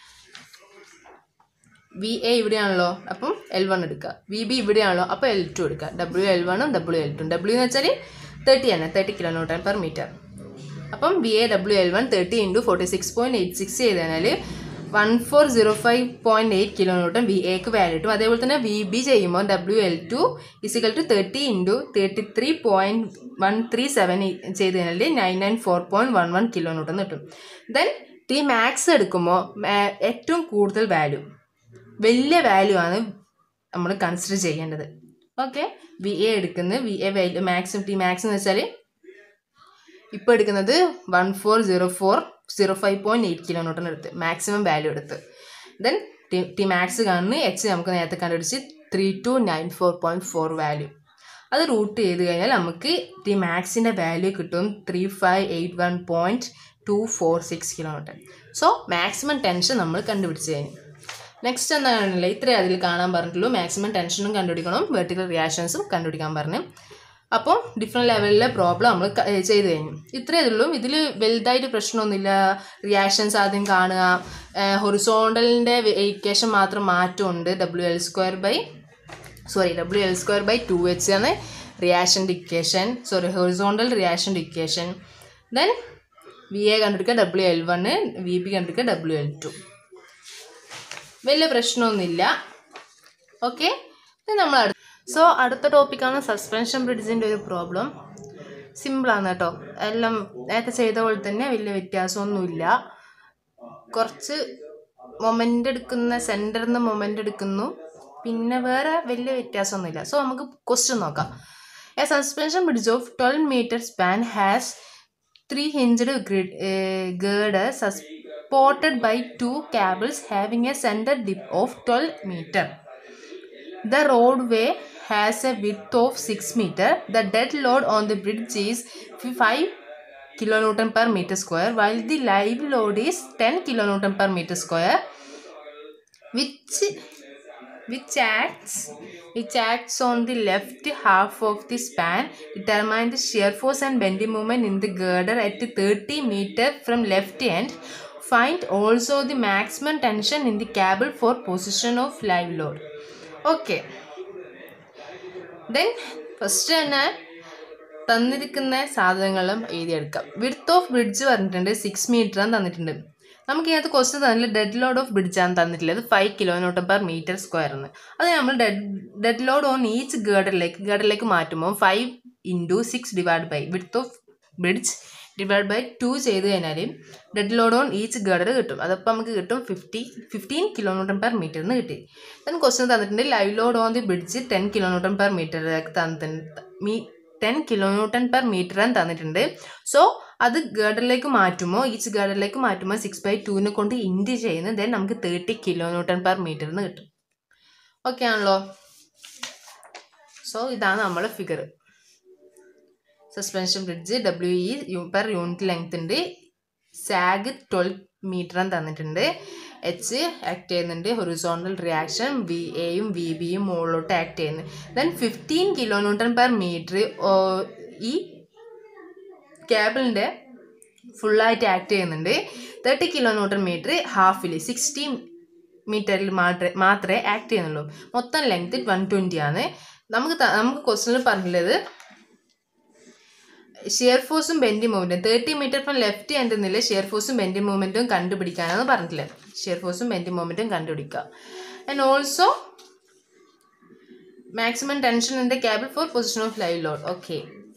വി എ ഇവിടെയാണല്ലോ അപ്പം എൽ വൺ എടുക്കുക വി ബി ഇവിടെയാണല്ലോ അപ്പോൾ എൽ ടു എടുക്കുക ഡബ്ല്യു എൽ വണ്ണും ഡബ്ല്യു എൽ ടു ഡബ്ല്യു എന്ന് വെച്ചാൽ തേർട്ടി ആണ് thirty kilo newton per meter അപ്പം V A W L one thirty into forty six point eight six ചെയ്ത് കഴിഞ്ഞാൽ one four zero five point eight kilo newton V എക്ക് value കിട്ടും അതേപോലെ തന്നെ വി ബി ചെയ്യുമ്പോൾ W L two is equal to thirty into thirty three point one three seven ചെയ്ത് കഴിഞ്ഞാൽ nine nine four point one one kilo newton കിട്ടും then T max എടുക്കുമ്പോൾ ഏറ്റവും കൂടുതൽ വാല്യൂ വലിയ വാല്യൂ ആണ് നമ്മൾ കൺസിഡർ ചെയ്യേണ്ടത് ഓക്കെ വി എ എടുക്കുന്നത് V A value maximum T max എന്ന് വെച്ചാൽ ഇപ്പോൾ എടുക്കുന്നത് one four zero four zero five point eight kilo newton എടുത്ത് മാക്സിമം വാല്യൂ എടുത്ത് ദെൻ ടി ടി മാക്സ് കാണുന്ന എച്ച് നമുക്ക് നേരത്തെ കണ്ടുപിടിച്ച് three two nine four point four value അത് റൂട്ട് ചെയ്ത് കഴിഞ്ഞാൽ നമുക്ക് ടി മാക്സിൻ്റെ വാല്യൂ കിട്ടും three five eight one point two four six kilo newton so maximum tension നമ്മൾ കണ്ടുപിടിച്ച് കഴിഞ്ഞു നെക്സ്റ്റ് എന്താണെന്നില്ല ഇത്രേ അതിൽ കാണാൻ പറഞ്ഞിട്ടുള്ളൂ മാക്സിമം ടെൻഷനും കണ്ടുപിടിക്കണം വെർട്ടിക്കൽ റിയാക്ഷൻസും കണ്ടുപിടിക്കാൻ പറഞ്ഞു അപ്പോൾ ഡിഫറെൻറ്റ് ലെവലിലെ പ്രോബ്ലം നമ്മൾ ചെയ്ത് കഴിഞ്ഞു ഇത്രയേ ഉള്ളൂ ഇതിൽ വലുതായിട്ട് പ്രശ്നമൊന്നുമില്ല റിയാക്ഷൻസ് ആദ്യം കാണുക ഹൊറിസോണ്ടലിൻ്റെ ഇക്വേഷൻ മാത്രം മാറ്റമുണ്ട് W L square by sorry W L square by two H ആണ് റിയാക്ഷൻ്റെ ഇക്വേഷൻ സോറി ഹൊറിസോണ്ടൽ റിയാക്ഷൻ്റെ ഇക്വേഷൻ ദെൻ വി എ കണ്ടെടുക്കുക W L one V B കണ്ടെടുക്കുക ഡബ്ല്യു എൽ ടു വലിയ പ്രശ്നമൊന്നുമില്ല ഓക്കെ നമ്മൾ അടുത്ത സോ അടുത്ത ടോപ്പിക്കാണ് സസ്പെൻഷൻ ബ്രിഡ്ജിൻ്റെ ഒരു പ്രോബ്ലം സിമ്പിളാണ് കേട്ടോ എല്ലാം നേരത്തെ ചെയ്ത പോലെ തന്നെ വലിയ വ്യത്യാസമൊന്നുമില്ല കുറച്ച് മൊമെൻ്റ് എടുക്കുന്ന സെൻറ്ററിൽ നിന്ന് മൊമെൻ്റ് എടുക്കുന്നു പിന്നെ വേറെ വലിയ വ്യത്യാസമൊന്നുമില്ല സോ നമുക്ക് ക്വസ്റ്റ്യൻ നോക്കാം A suspension bridge of twelve meter span has three hinged girder supported by two cables having a center dip of 12 meter. The roadway has a width of 6 meter. The dead load on the bridge is 5 kilonewton per meter square, while the live load is 10 kilonewton per meter square, which acts on the left half of the span. Determine the shear force and bending moment in the girder at 30 meter from left end. Find also the maximum tension in the cable for position of live load. Okay then first തന്നെ തന്നിരിക്കുന്ന സാധനങ്ങളും എഴുതിയെടുക്കാം width of bridge പറഞ്ഞിട്ടുണ്ട് six മീറ്ററാണ് തന്നിട്ടുണ്ട് നമുക്ക് ഇതിനകത്ത് question തന്നില്ല ഡെഡ് ലോഡ് ഓഫ് ബ്രിഡ്ജാണ് തന്നിട്ടുള്ളത് five kilometer per meter square എന്ന് അത് നമ്മൾ dead dead load on each ഗേഡറിലേക്ക് ഗേഡറിലേക്ക് മാറ്റുമ്പോൾ five into six divide by width of bridge divide by two ചെയ്ത് കഴിഞ്ഞാൽ dead load on each girder കിട്ടും അതപ്പോൾ നമുക്ക് കിട്ടും fifty fifteen kilometer per meter എന്ന് കിട്ടി ദെൻ ക്വസ്റ്റ്യൻ തന്നിട്ടുണ്ട് live load on the bridge ten kilometer per meter തന്നിട്ടുണ്ട് മീ ടെൻ കിലോമീറ്റർ പെർ മീറ്റർ എന്ന് തന്നിട്ടുണ്ട് സോ അത് ഗേഡറിലേക്ക് മാറ്റുമ്പോൾ ഈച്ച് ഗേഡറിലേക്ക് മാറ്റുമ്പോൾ സിക്സ് ബൈ ടുവിനെ കൊണ്ട് ഇൻഡ് ചെയ്യുന്നത് ദെൻ നമുക്ക് തേർട്ടി കിലോമീറ്റർ പെർ മീറ്റർ എന്ന് കിട്ടും ഓക്കെ ആണല്ലോ സോ ഇതാണ് നമ്മളെ figure suspension bridge W E per unit length ഉണ്ട് സാഗ് ട്വൽവ് മീറ്റർ തന്നിട്ടുണ്ട് എച്ച് ആക്ട് ചെയ്യുന്നുണ്ട് ഹൊറിസോണ്ടൽ റിയാക്ഷൻ വി എയും വി ബിയും മുകളിലോട്ട് ആക്ട് ചെയ്യുന്നു then fifteen kilometer per meter ഈ കേബിളിൻ്റെ ഫുള്ളായിട്ട് ആക്ട് ചെയ്യുന്നുണ്ട് തേർട്ടി കിലോമീറ്റർ മീറ്റർ ഹാഫിൽ സിക്സ്റ്റി മീറ്ററിൽ മാത്രമേ മാത്രമേ ആക്ട് ചെയ്യുന്നുള്ളൂ മൊത്തം ലെങ്ത് വൺ ട്വൻറ്റി ആണ് നമുക്ക് നമുക്ക് ക്വസ്റ്റനിൽ പറഞ്ഞുള്ളത് ഷിയർ ഫോഴ്സും ബെൻഡി മൂവ്മെൻറ്റും thirty metre from left end നിന്നില്ല ഷിയർ ഫോഴ്സും ബെൻഡി മൂവ്മെൻറ്റും കണ്ടുപിടിക്കാനാണ് പറഞ്ഞിട്ടുള്ളത് ഷിയർ ഫോഴ്സും ബെൻഡി മൂവ്മെൻറ്റും കണ്ടുപിടിക്കുക and also maximum tension in the cable for position of live load okay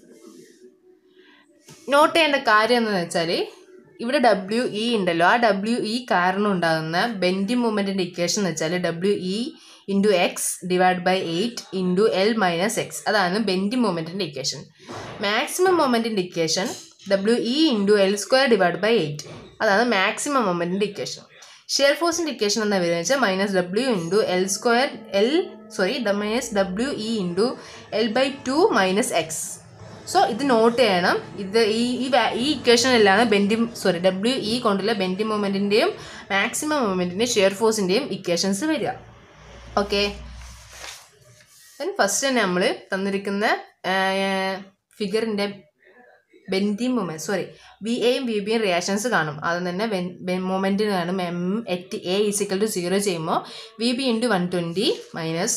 note ചെയ്യേണ്ട കാര്യം എന്ന് വെച്ചാൽ ഇവിടെ ഡബ്ല്യു ഇ ഉണ്ടല്ലോ ആ ഡബ്ല്യു ഇ കാരണം ഉണ്ടാകുന്ന ബെൻഡി മൂവ്മെൻറ്റിൻ്റെ ഇക്വേഷൻ എന്ന് വെച്ചാൽ W E into X divide by eight into L minus X അതാണ് ബെൻഡി മൂവ്മെൻറ്റിൻ്റെ ഇക്വേഷൻ മാക്സിമം മൊമെൻറ്റിൻ്റെ equation W E into L square divide by eight അതാണ് മാക്സിമം മൊമെൻറ്റിൻ്റെ ഇക്വേഷൻ ഷെയർ ഫോഴ്സിൻ്റെ ഇക്വേഷൻ എന്താ വരുന്നത് വെച്ചാൽ minus W into L square L sorry minus W E into L by two minus X so ഇത് note ചെയ്യണം ഇത് ഈ ഈ ഈ ഇക്വേഷനിലാണ് ബെൻഡി സോറി ഡബ്ല്യു ഇ കൊണ്ടുള്ള ബെൻഡി മൂവ്മെൻറ്റിൻ്റെയും മാക്സിമം മൂവ്മെൻറ്റിൻ്റെയും ഷെയർ ഫോഴ്സിൻ്റെയും ഇക്വേഷൻസ് വരിക ഓക്കെ ദെൻ ഫസ്റ്റ് തന്നെ നമ്മൾ തന്നിരിക്കുന്ന ഫിഗറിൻ്റെ ബെൻഡി മൂമെൻറ്റ് സോറി വി എയും വി ബിയും റിയാക്ഷൻസ് കാണും ആദ്യം തന്നെ മൂമെൻറ്റിന് കാണും M at A is equal to zero ചെയ്യുമ്പോൾ V B into one twenty minus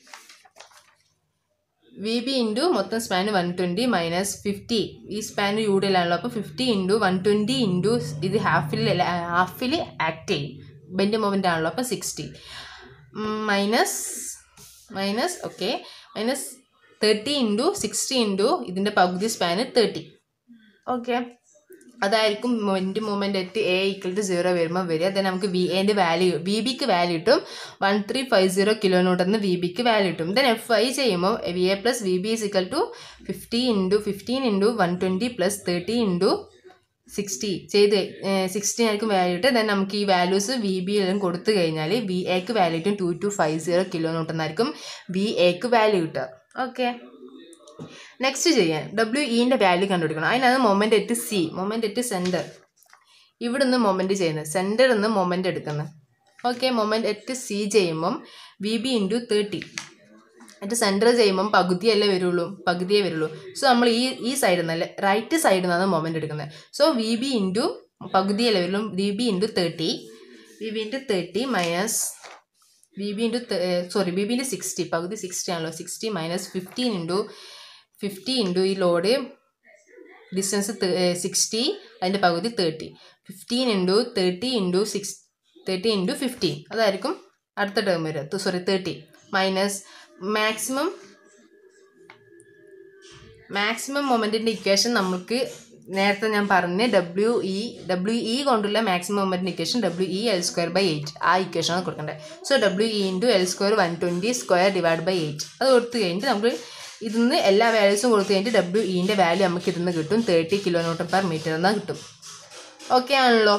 V B into മൊത്തം span one twenty minus fifty ഈ സ്പാൻ യൂഡിലാണല്ലോ അപ്പോൾ fifty into one twenty into ഇത് ഹാഫിൽ ഹാഫിൽ ആക്ട് ചെയ്യും ബെൻഡ് മൂവ്മെൻ്റ് ആണല്ലോ അപ്പോൾ sixty minus minus okay minus thirty into sixty into ഇതിൻ്റെ പകുതി സ്പാന് തേർട്ടി ഓക്കെ അതായിരിക്കും moment movement at A equal to zero വരുമ്പോൾ വരിക ദെൻ നമുക്ക് വി എൻ്റെ വാല്യൂ വി ബിക്ക് വാല്യൂ കിട്ടും വൺ ത്രീ ഫൈവ് സീറോ കിലോമീറ്ററിന് വി ബിക്ക് വാല്യൂ കിട്ടും ദെൻ എഫ് ഐ ചെയ്യുമ്പോൾ V A plus V B is equal to fifty into fifteen into one twenty plus thirty into sixty ചെയ്ത് sixty ആയിരിക്കും value ഇട്ട് ദെൻ നമുക്ക് ഈ വാല്യൂസ് വി ബി എല്ലാം കൊടുത്തു കഴിഞ്ഞാൽ വി എക്ക് വാല്യൂ കിട്ടും two two five zero kilometre എന്നായിരിക്കും വി എക്ക് വാല്യൂ കിട്ടുക ഓക്കെ നെക്സ്റ്റ് ചെയ്യാൻ ഡബ്ല്യു ഇൻ്റെ വാല്യൂ കണ്ടുപിടിക്കണം അതിനകത്ത് moment at C moment at centre ഇവിടെ നിന്ന് മൊമെൻ്റ് ചെയ്യുന്നത് സെൻറ്ററിൽ നിന്ന് മൊമെൻ്റ് എടുക്കുന്നത് ഓക്കെ മൊമെൻ്റ് എറ്റ് സി ചെയ്യുമ്പം വി ബി ഇൻറ്റു തേർട്ടി എന്നിട്ട് സെൻറ്റർ ചെയ്യുമ്പം പകുതിയല്ലേ വരുള്ളൂ പകുതിയേ വരുള്ളൂ സോ നമ്മൾ ഈ ഈ സൈഡിൽ നിന്നല്ലേ റൈറ്റ് സൈഡിൽ നിന്നാണ് മൊമെൻ്റ് എടുക്കുന്നത് സോ വി ബി ഇൻറ്റു പകുതിയല്ലേ വരുള്ളൂ V B into thirty V B into thirty minus V B into sorry V B into sixty പകുതി സിക്സ്റ്റി ആണല്ലോ sixty minus fifteen into fifty into ഈ ലോഡ് ഡിസ്റ്റൻസ് സിക്സ്റ്റി അതിൻ്റെ പകുതി thirty fifteen into thirty into six thirty into fifteen അതായിരിക്കും അടുത്ത term വരിക sorry thirty minus maximum maximum മൊമെൻറ്റിൻ്റെ equation നമുക്ക് നേരത്തെ ഞാൻ പറഞ്ഞ ഡബ്ല്യു ഇ ഡബ്ല്യു ഇ കൊണ്ടുള്ള മാക്സിമം മൊമെൻറ്റിൻ്റെ equation W E L square by eight ആ ഇക്വേഷനാണ് കൊടുക്കേണ്ടത് so W E into L square one twenty square divide by eight അത് കൊടുത്തു കഴിഞ്ഞിട്ട് നമുക്ക് ഇതിന്ന് എല്ലാ വാല്യൂസും കൊടുത്തു കഴിഞ്ഞിട്ട് ഡബ്ല്യു ഇൻ്റെ വാല്യൂ നമുക്ക് ഇതിന്ന് കിട്ടും thirty kilo newton per metre എന്നാൽ കിട്ടും ഓക്കെ ആണല്ലോ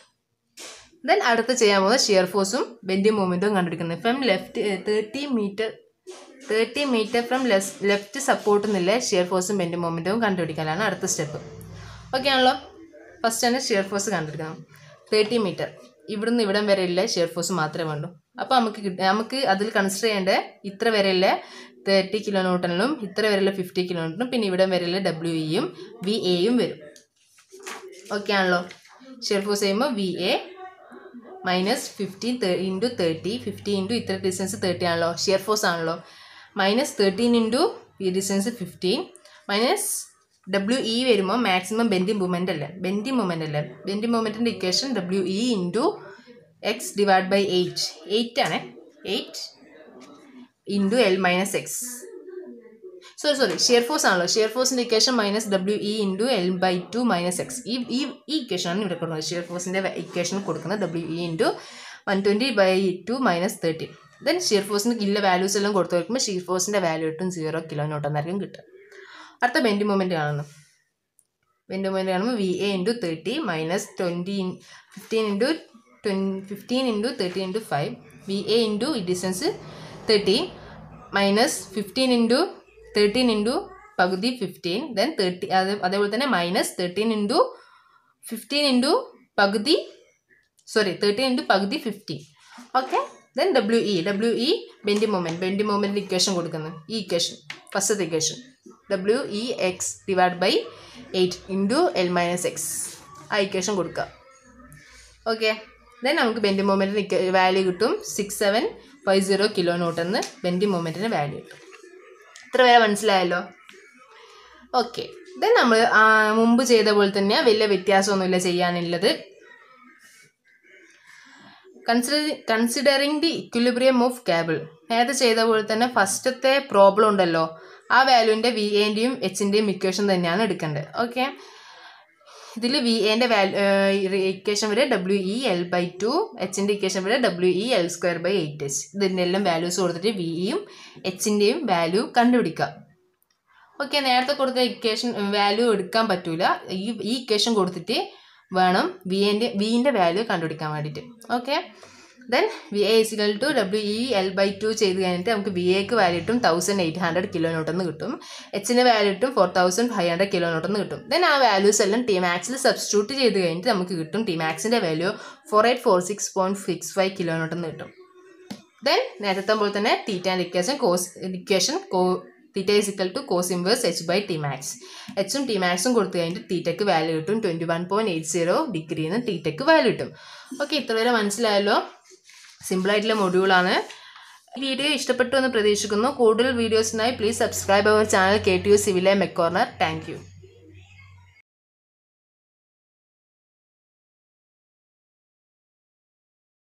ദെൻ അടുത്ത് ചെയ്യാൻ പോകുന്നത് ഷിയർ ഫോഴ്സും ബെൻഡിങ് മൂവ്മെൻറ്റും കണ്ടുപിടിക്കുന്നത് from left thirty metre thirty metre from left support നിന്നില്ല ഷിയർ ഫോഴ്സും ബെൻഡിങ് മൂവ്മെൻറ്റും കണ്ടുപിടിക്കാനാണ് അടുത്ത സ്റ്റെപ്പ് ഓക്കെ ആണല്ലോ ഫസ്റ്റ് തന്നെ ഷിയർ ഫോഴ്സ് കണ്ടുപിടിക്കണം തേർട്ടി മീറ്റർ ഇവിടുന്ന് ഇവിടം വരെ ഉള്ള ഷിയർ ഫോഴ്സ് മാത്രമേ വേണ്ടൂ അപ്പോൾ നമുക്ക് കിട്ട- നമുക്ക് അതിൽ കൺസിഡർ ചെയ്യേണ്ട ഇത്ര വരെയുള്ള തേർട്ടി കിലോ ന്യൂട്ടണിലും ഇത്ര വരെയുള്ള ഫിഫ്റ്റി കിലോ ന്യൂട്ടണും പിന്നെ ഇവിടം വരെയുള്ള ഡബ്ല്യു ഇയും വി എയും വരും ഓക്കെ ആണല്ലോ ഷിയർ ഫോഴ്സ് ചെയ്യുമ്പോൾ V A minus fifteen into thirty fifty into ഇത്ര ഡിസ്റ്റൻസ് തേർട്ടി ആണല്ലോ ഷിയർ ഫോഴ്സ് ആണല്ലോ മൈനസ് തേർട്ടീൻ ഇൻറ്റു ഈ distance fifteen minus W E വരുമ്പോൾ മാക്സിമം ബെൻഡിങ് മൂവ്മെൻ്റ് അല്ലേ ബെൻഡിങ് മൂവ്മെൻ്റ് അല്ലേ ബെൻഡിങ് മൂവ്മെൻറ്റിൻ്റെ equation W E into X divide by eight eight ആണ് eight into L minus X sorry sorry shear force ആണല്ലോ shear ഫോഴ്സിൻ്റെ equation minus W E into L by two minus X ഈ ഈ ഈ ഇക്വേഷനാണ് ഇവിടെ കൊടുക്കുന്നത് ഷിയർ ഫോഴ്സിൻ്റെ ഇക്വേഷൻ കൊടുക്കുന്നത് W E into one twenty by two minus thirty then shear ഫോഴ്സിന് ഇല്ല വാല്യൂസ് എല്ലാം കൊടുത്തു വയ്ക്കുമ്പോൾ ഷിയർ ഫോഴ്സിൻ്റെ വാല്യൂ കിട്ടും സീറോ കിലോ ന്യൂട്ടന്നായിരിക്കും കിട്ടുക അടുത്ത ബെൻഡ് മൂവ്മെൻറ്റ് കാണുന്നു ബെൻഡ് മൂവ്മെൻറ്റ് കാണുമ്പോൾ V A into thirty minus twenty fifteen into twenty fifteen into thirty into five V A into ഈ distance thirty minus fifteen into thirteen into പകുതി fifteen then thirty അത് അതേപോലെ തന്നെ minus thirteen into fifteen into പകുതി sorry thirteen into പകുതി fifteen okay then W E W E bending moment bending മൂവ്മെൻറ്റിൻ്റെ equation കൊടുക്കുന്നത് ഈ ഇക്വേഷൻ ഫസ്റ്റത്തെ equation W E X divide by eight into L minus X ആ equation കൊടുക്കുക okay then നമുക്ക് bending മൂവ്മെൻറ്റിന് വാല്യൂ കിട്ടും six seven five zero kilo ന്യൂട്ടെന്ന് ബെൻഡി മൂവ്മെൻറ്റിന് വാല്യൂ കിട്ടും ഇത്ര വരെ മനസ്സിലായല്ലോ ഓക്കെ ദെൻ നമ്മൾ മുമ്പ് ചെയ്ത പോലെ തന്നെ വലിയ വ്യത്യാസമൊന്നുമില്ല ചെയ്യാനുള്ളത് consider considering the equilibrium of cable നേരത്തെ ചെയ്ത പോലെ തന്നെ ഫസ്റ്റത്തെ പ്രോബ്ലം ഉണ്ടല്ലോ ആ വാല്യൂവിൻ്റെ വി എൻ്റെയും എച്ചിൻ്റെയും ഇക്വേഷൻ തന്നെയാണ് എടുക്കേണ്ടത് ഓക്കെ ഇതിൽ വി എൻ്റെ വാല്യൂ ഇക്വേഷൻ വരെ W E L by two എച്ചിൻ്റെ ഇക്വേഷൻ വരെ W E L square by eight H ഇതിൻ്റെ എല്ലാം വാല്യൂസ് കൊടുത്തിട്ട് വിയും എച്ചിൻ്റെയും വാല്യൂ കണ്ടുപിടിക്കുക ഓക്കെ നേരത്തെ കൊടുത്ത ഇക്വേഷൻ വാല്യൂ എടുക്കാൻ പറ്റൂല ഈ ഈ ഇക്വേഷൻ കൊടുത്തിട്ട് വേണം വി എൻ്റെ വിൻ്റെ വാല്യൂ കണ്ടുപിടിക്കാൻ വേണ്ടിയിട്ട് okay then V A is equal to W E L by two ചെയ്ത് കഴിഞ്ഞിട്ട് നമുക്ക് വി എക്ക് വാല്യൂ കിട്ടും തൗസൻഡ് എയ്റ്റ് ഹൺഡ്രഡ് കിലോ ന്യൂട്ടെന്ന് കിട്ടും എച്ചിൻ്റെ വാല്യൂ കിട്ടും four thousand five hundred kilo ന്യൂട്ടെന്ന് കിട്ടും ദെൻ ആ വാല്യൂസ് എല്ലാം ടി മാക്സിൽ സബ്സ്റ്റിറ്റ്യൂട്ട് ചെയ്ത് കഴിഞ്ഞിട്ട് നമുക്ക് കിട്ടും ടി മാക്സിൻ്റെ value four eight four six point six five kilo ന്യൂട്ടെന്ന് കിട്ടും ദെൻ നേരത്തെ പോലെ തന്നെ theta and equation cos equation cos theta is equal to cos inverse H by T max എച്ചും ടി മാക്സും കൊടുത്തു കഴിഞ്ഞിട്ട് തീറ്റയ്ക്ക് വാല്യൂ കിട്ടും twenty one point eight zero ഡിഗ്രിന്ന് തീറ്റയ്ക്ക് വാല്യൂ കിട്ടും ഓക്കെ ഇത്ര വരെ മനസ്സിലായല്ലോ സിമ്പിളായിട്ടുള്ള മൊഡ്യൂളാണ് ഈ വീഡിയോ ഇഷ്ടപ്പെട്ടു എന്ന് പ്രതീക്ഷിക്കുന്നു കൂടുതൽ വീഡിയോസിനായി please subscribe our channel K T U സിവിലെ മെക്കോർണർ താങ്ക് യു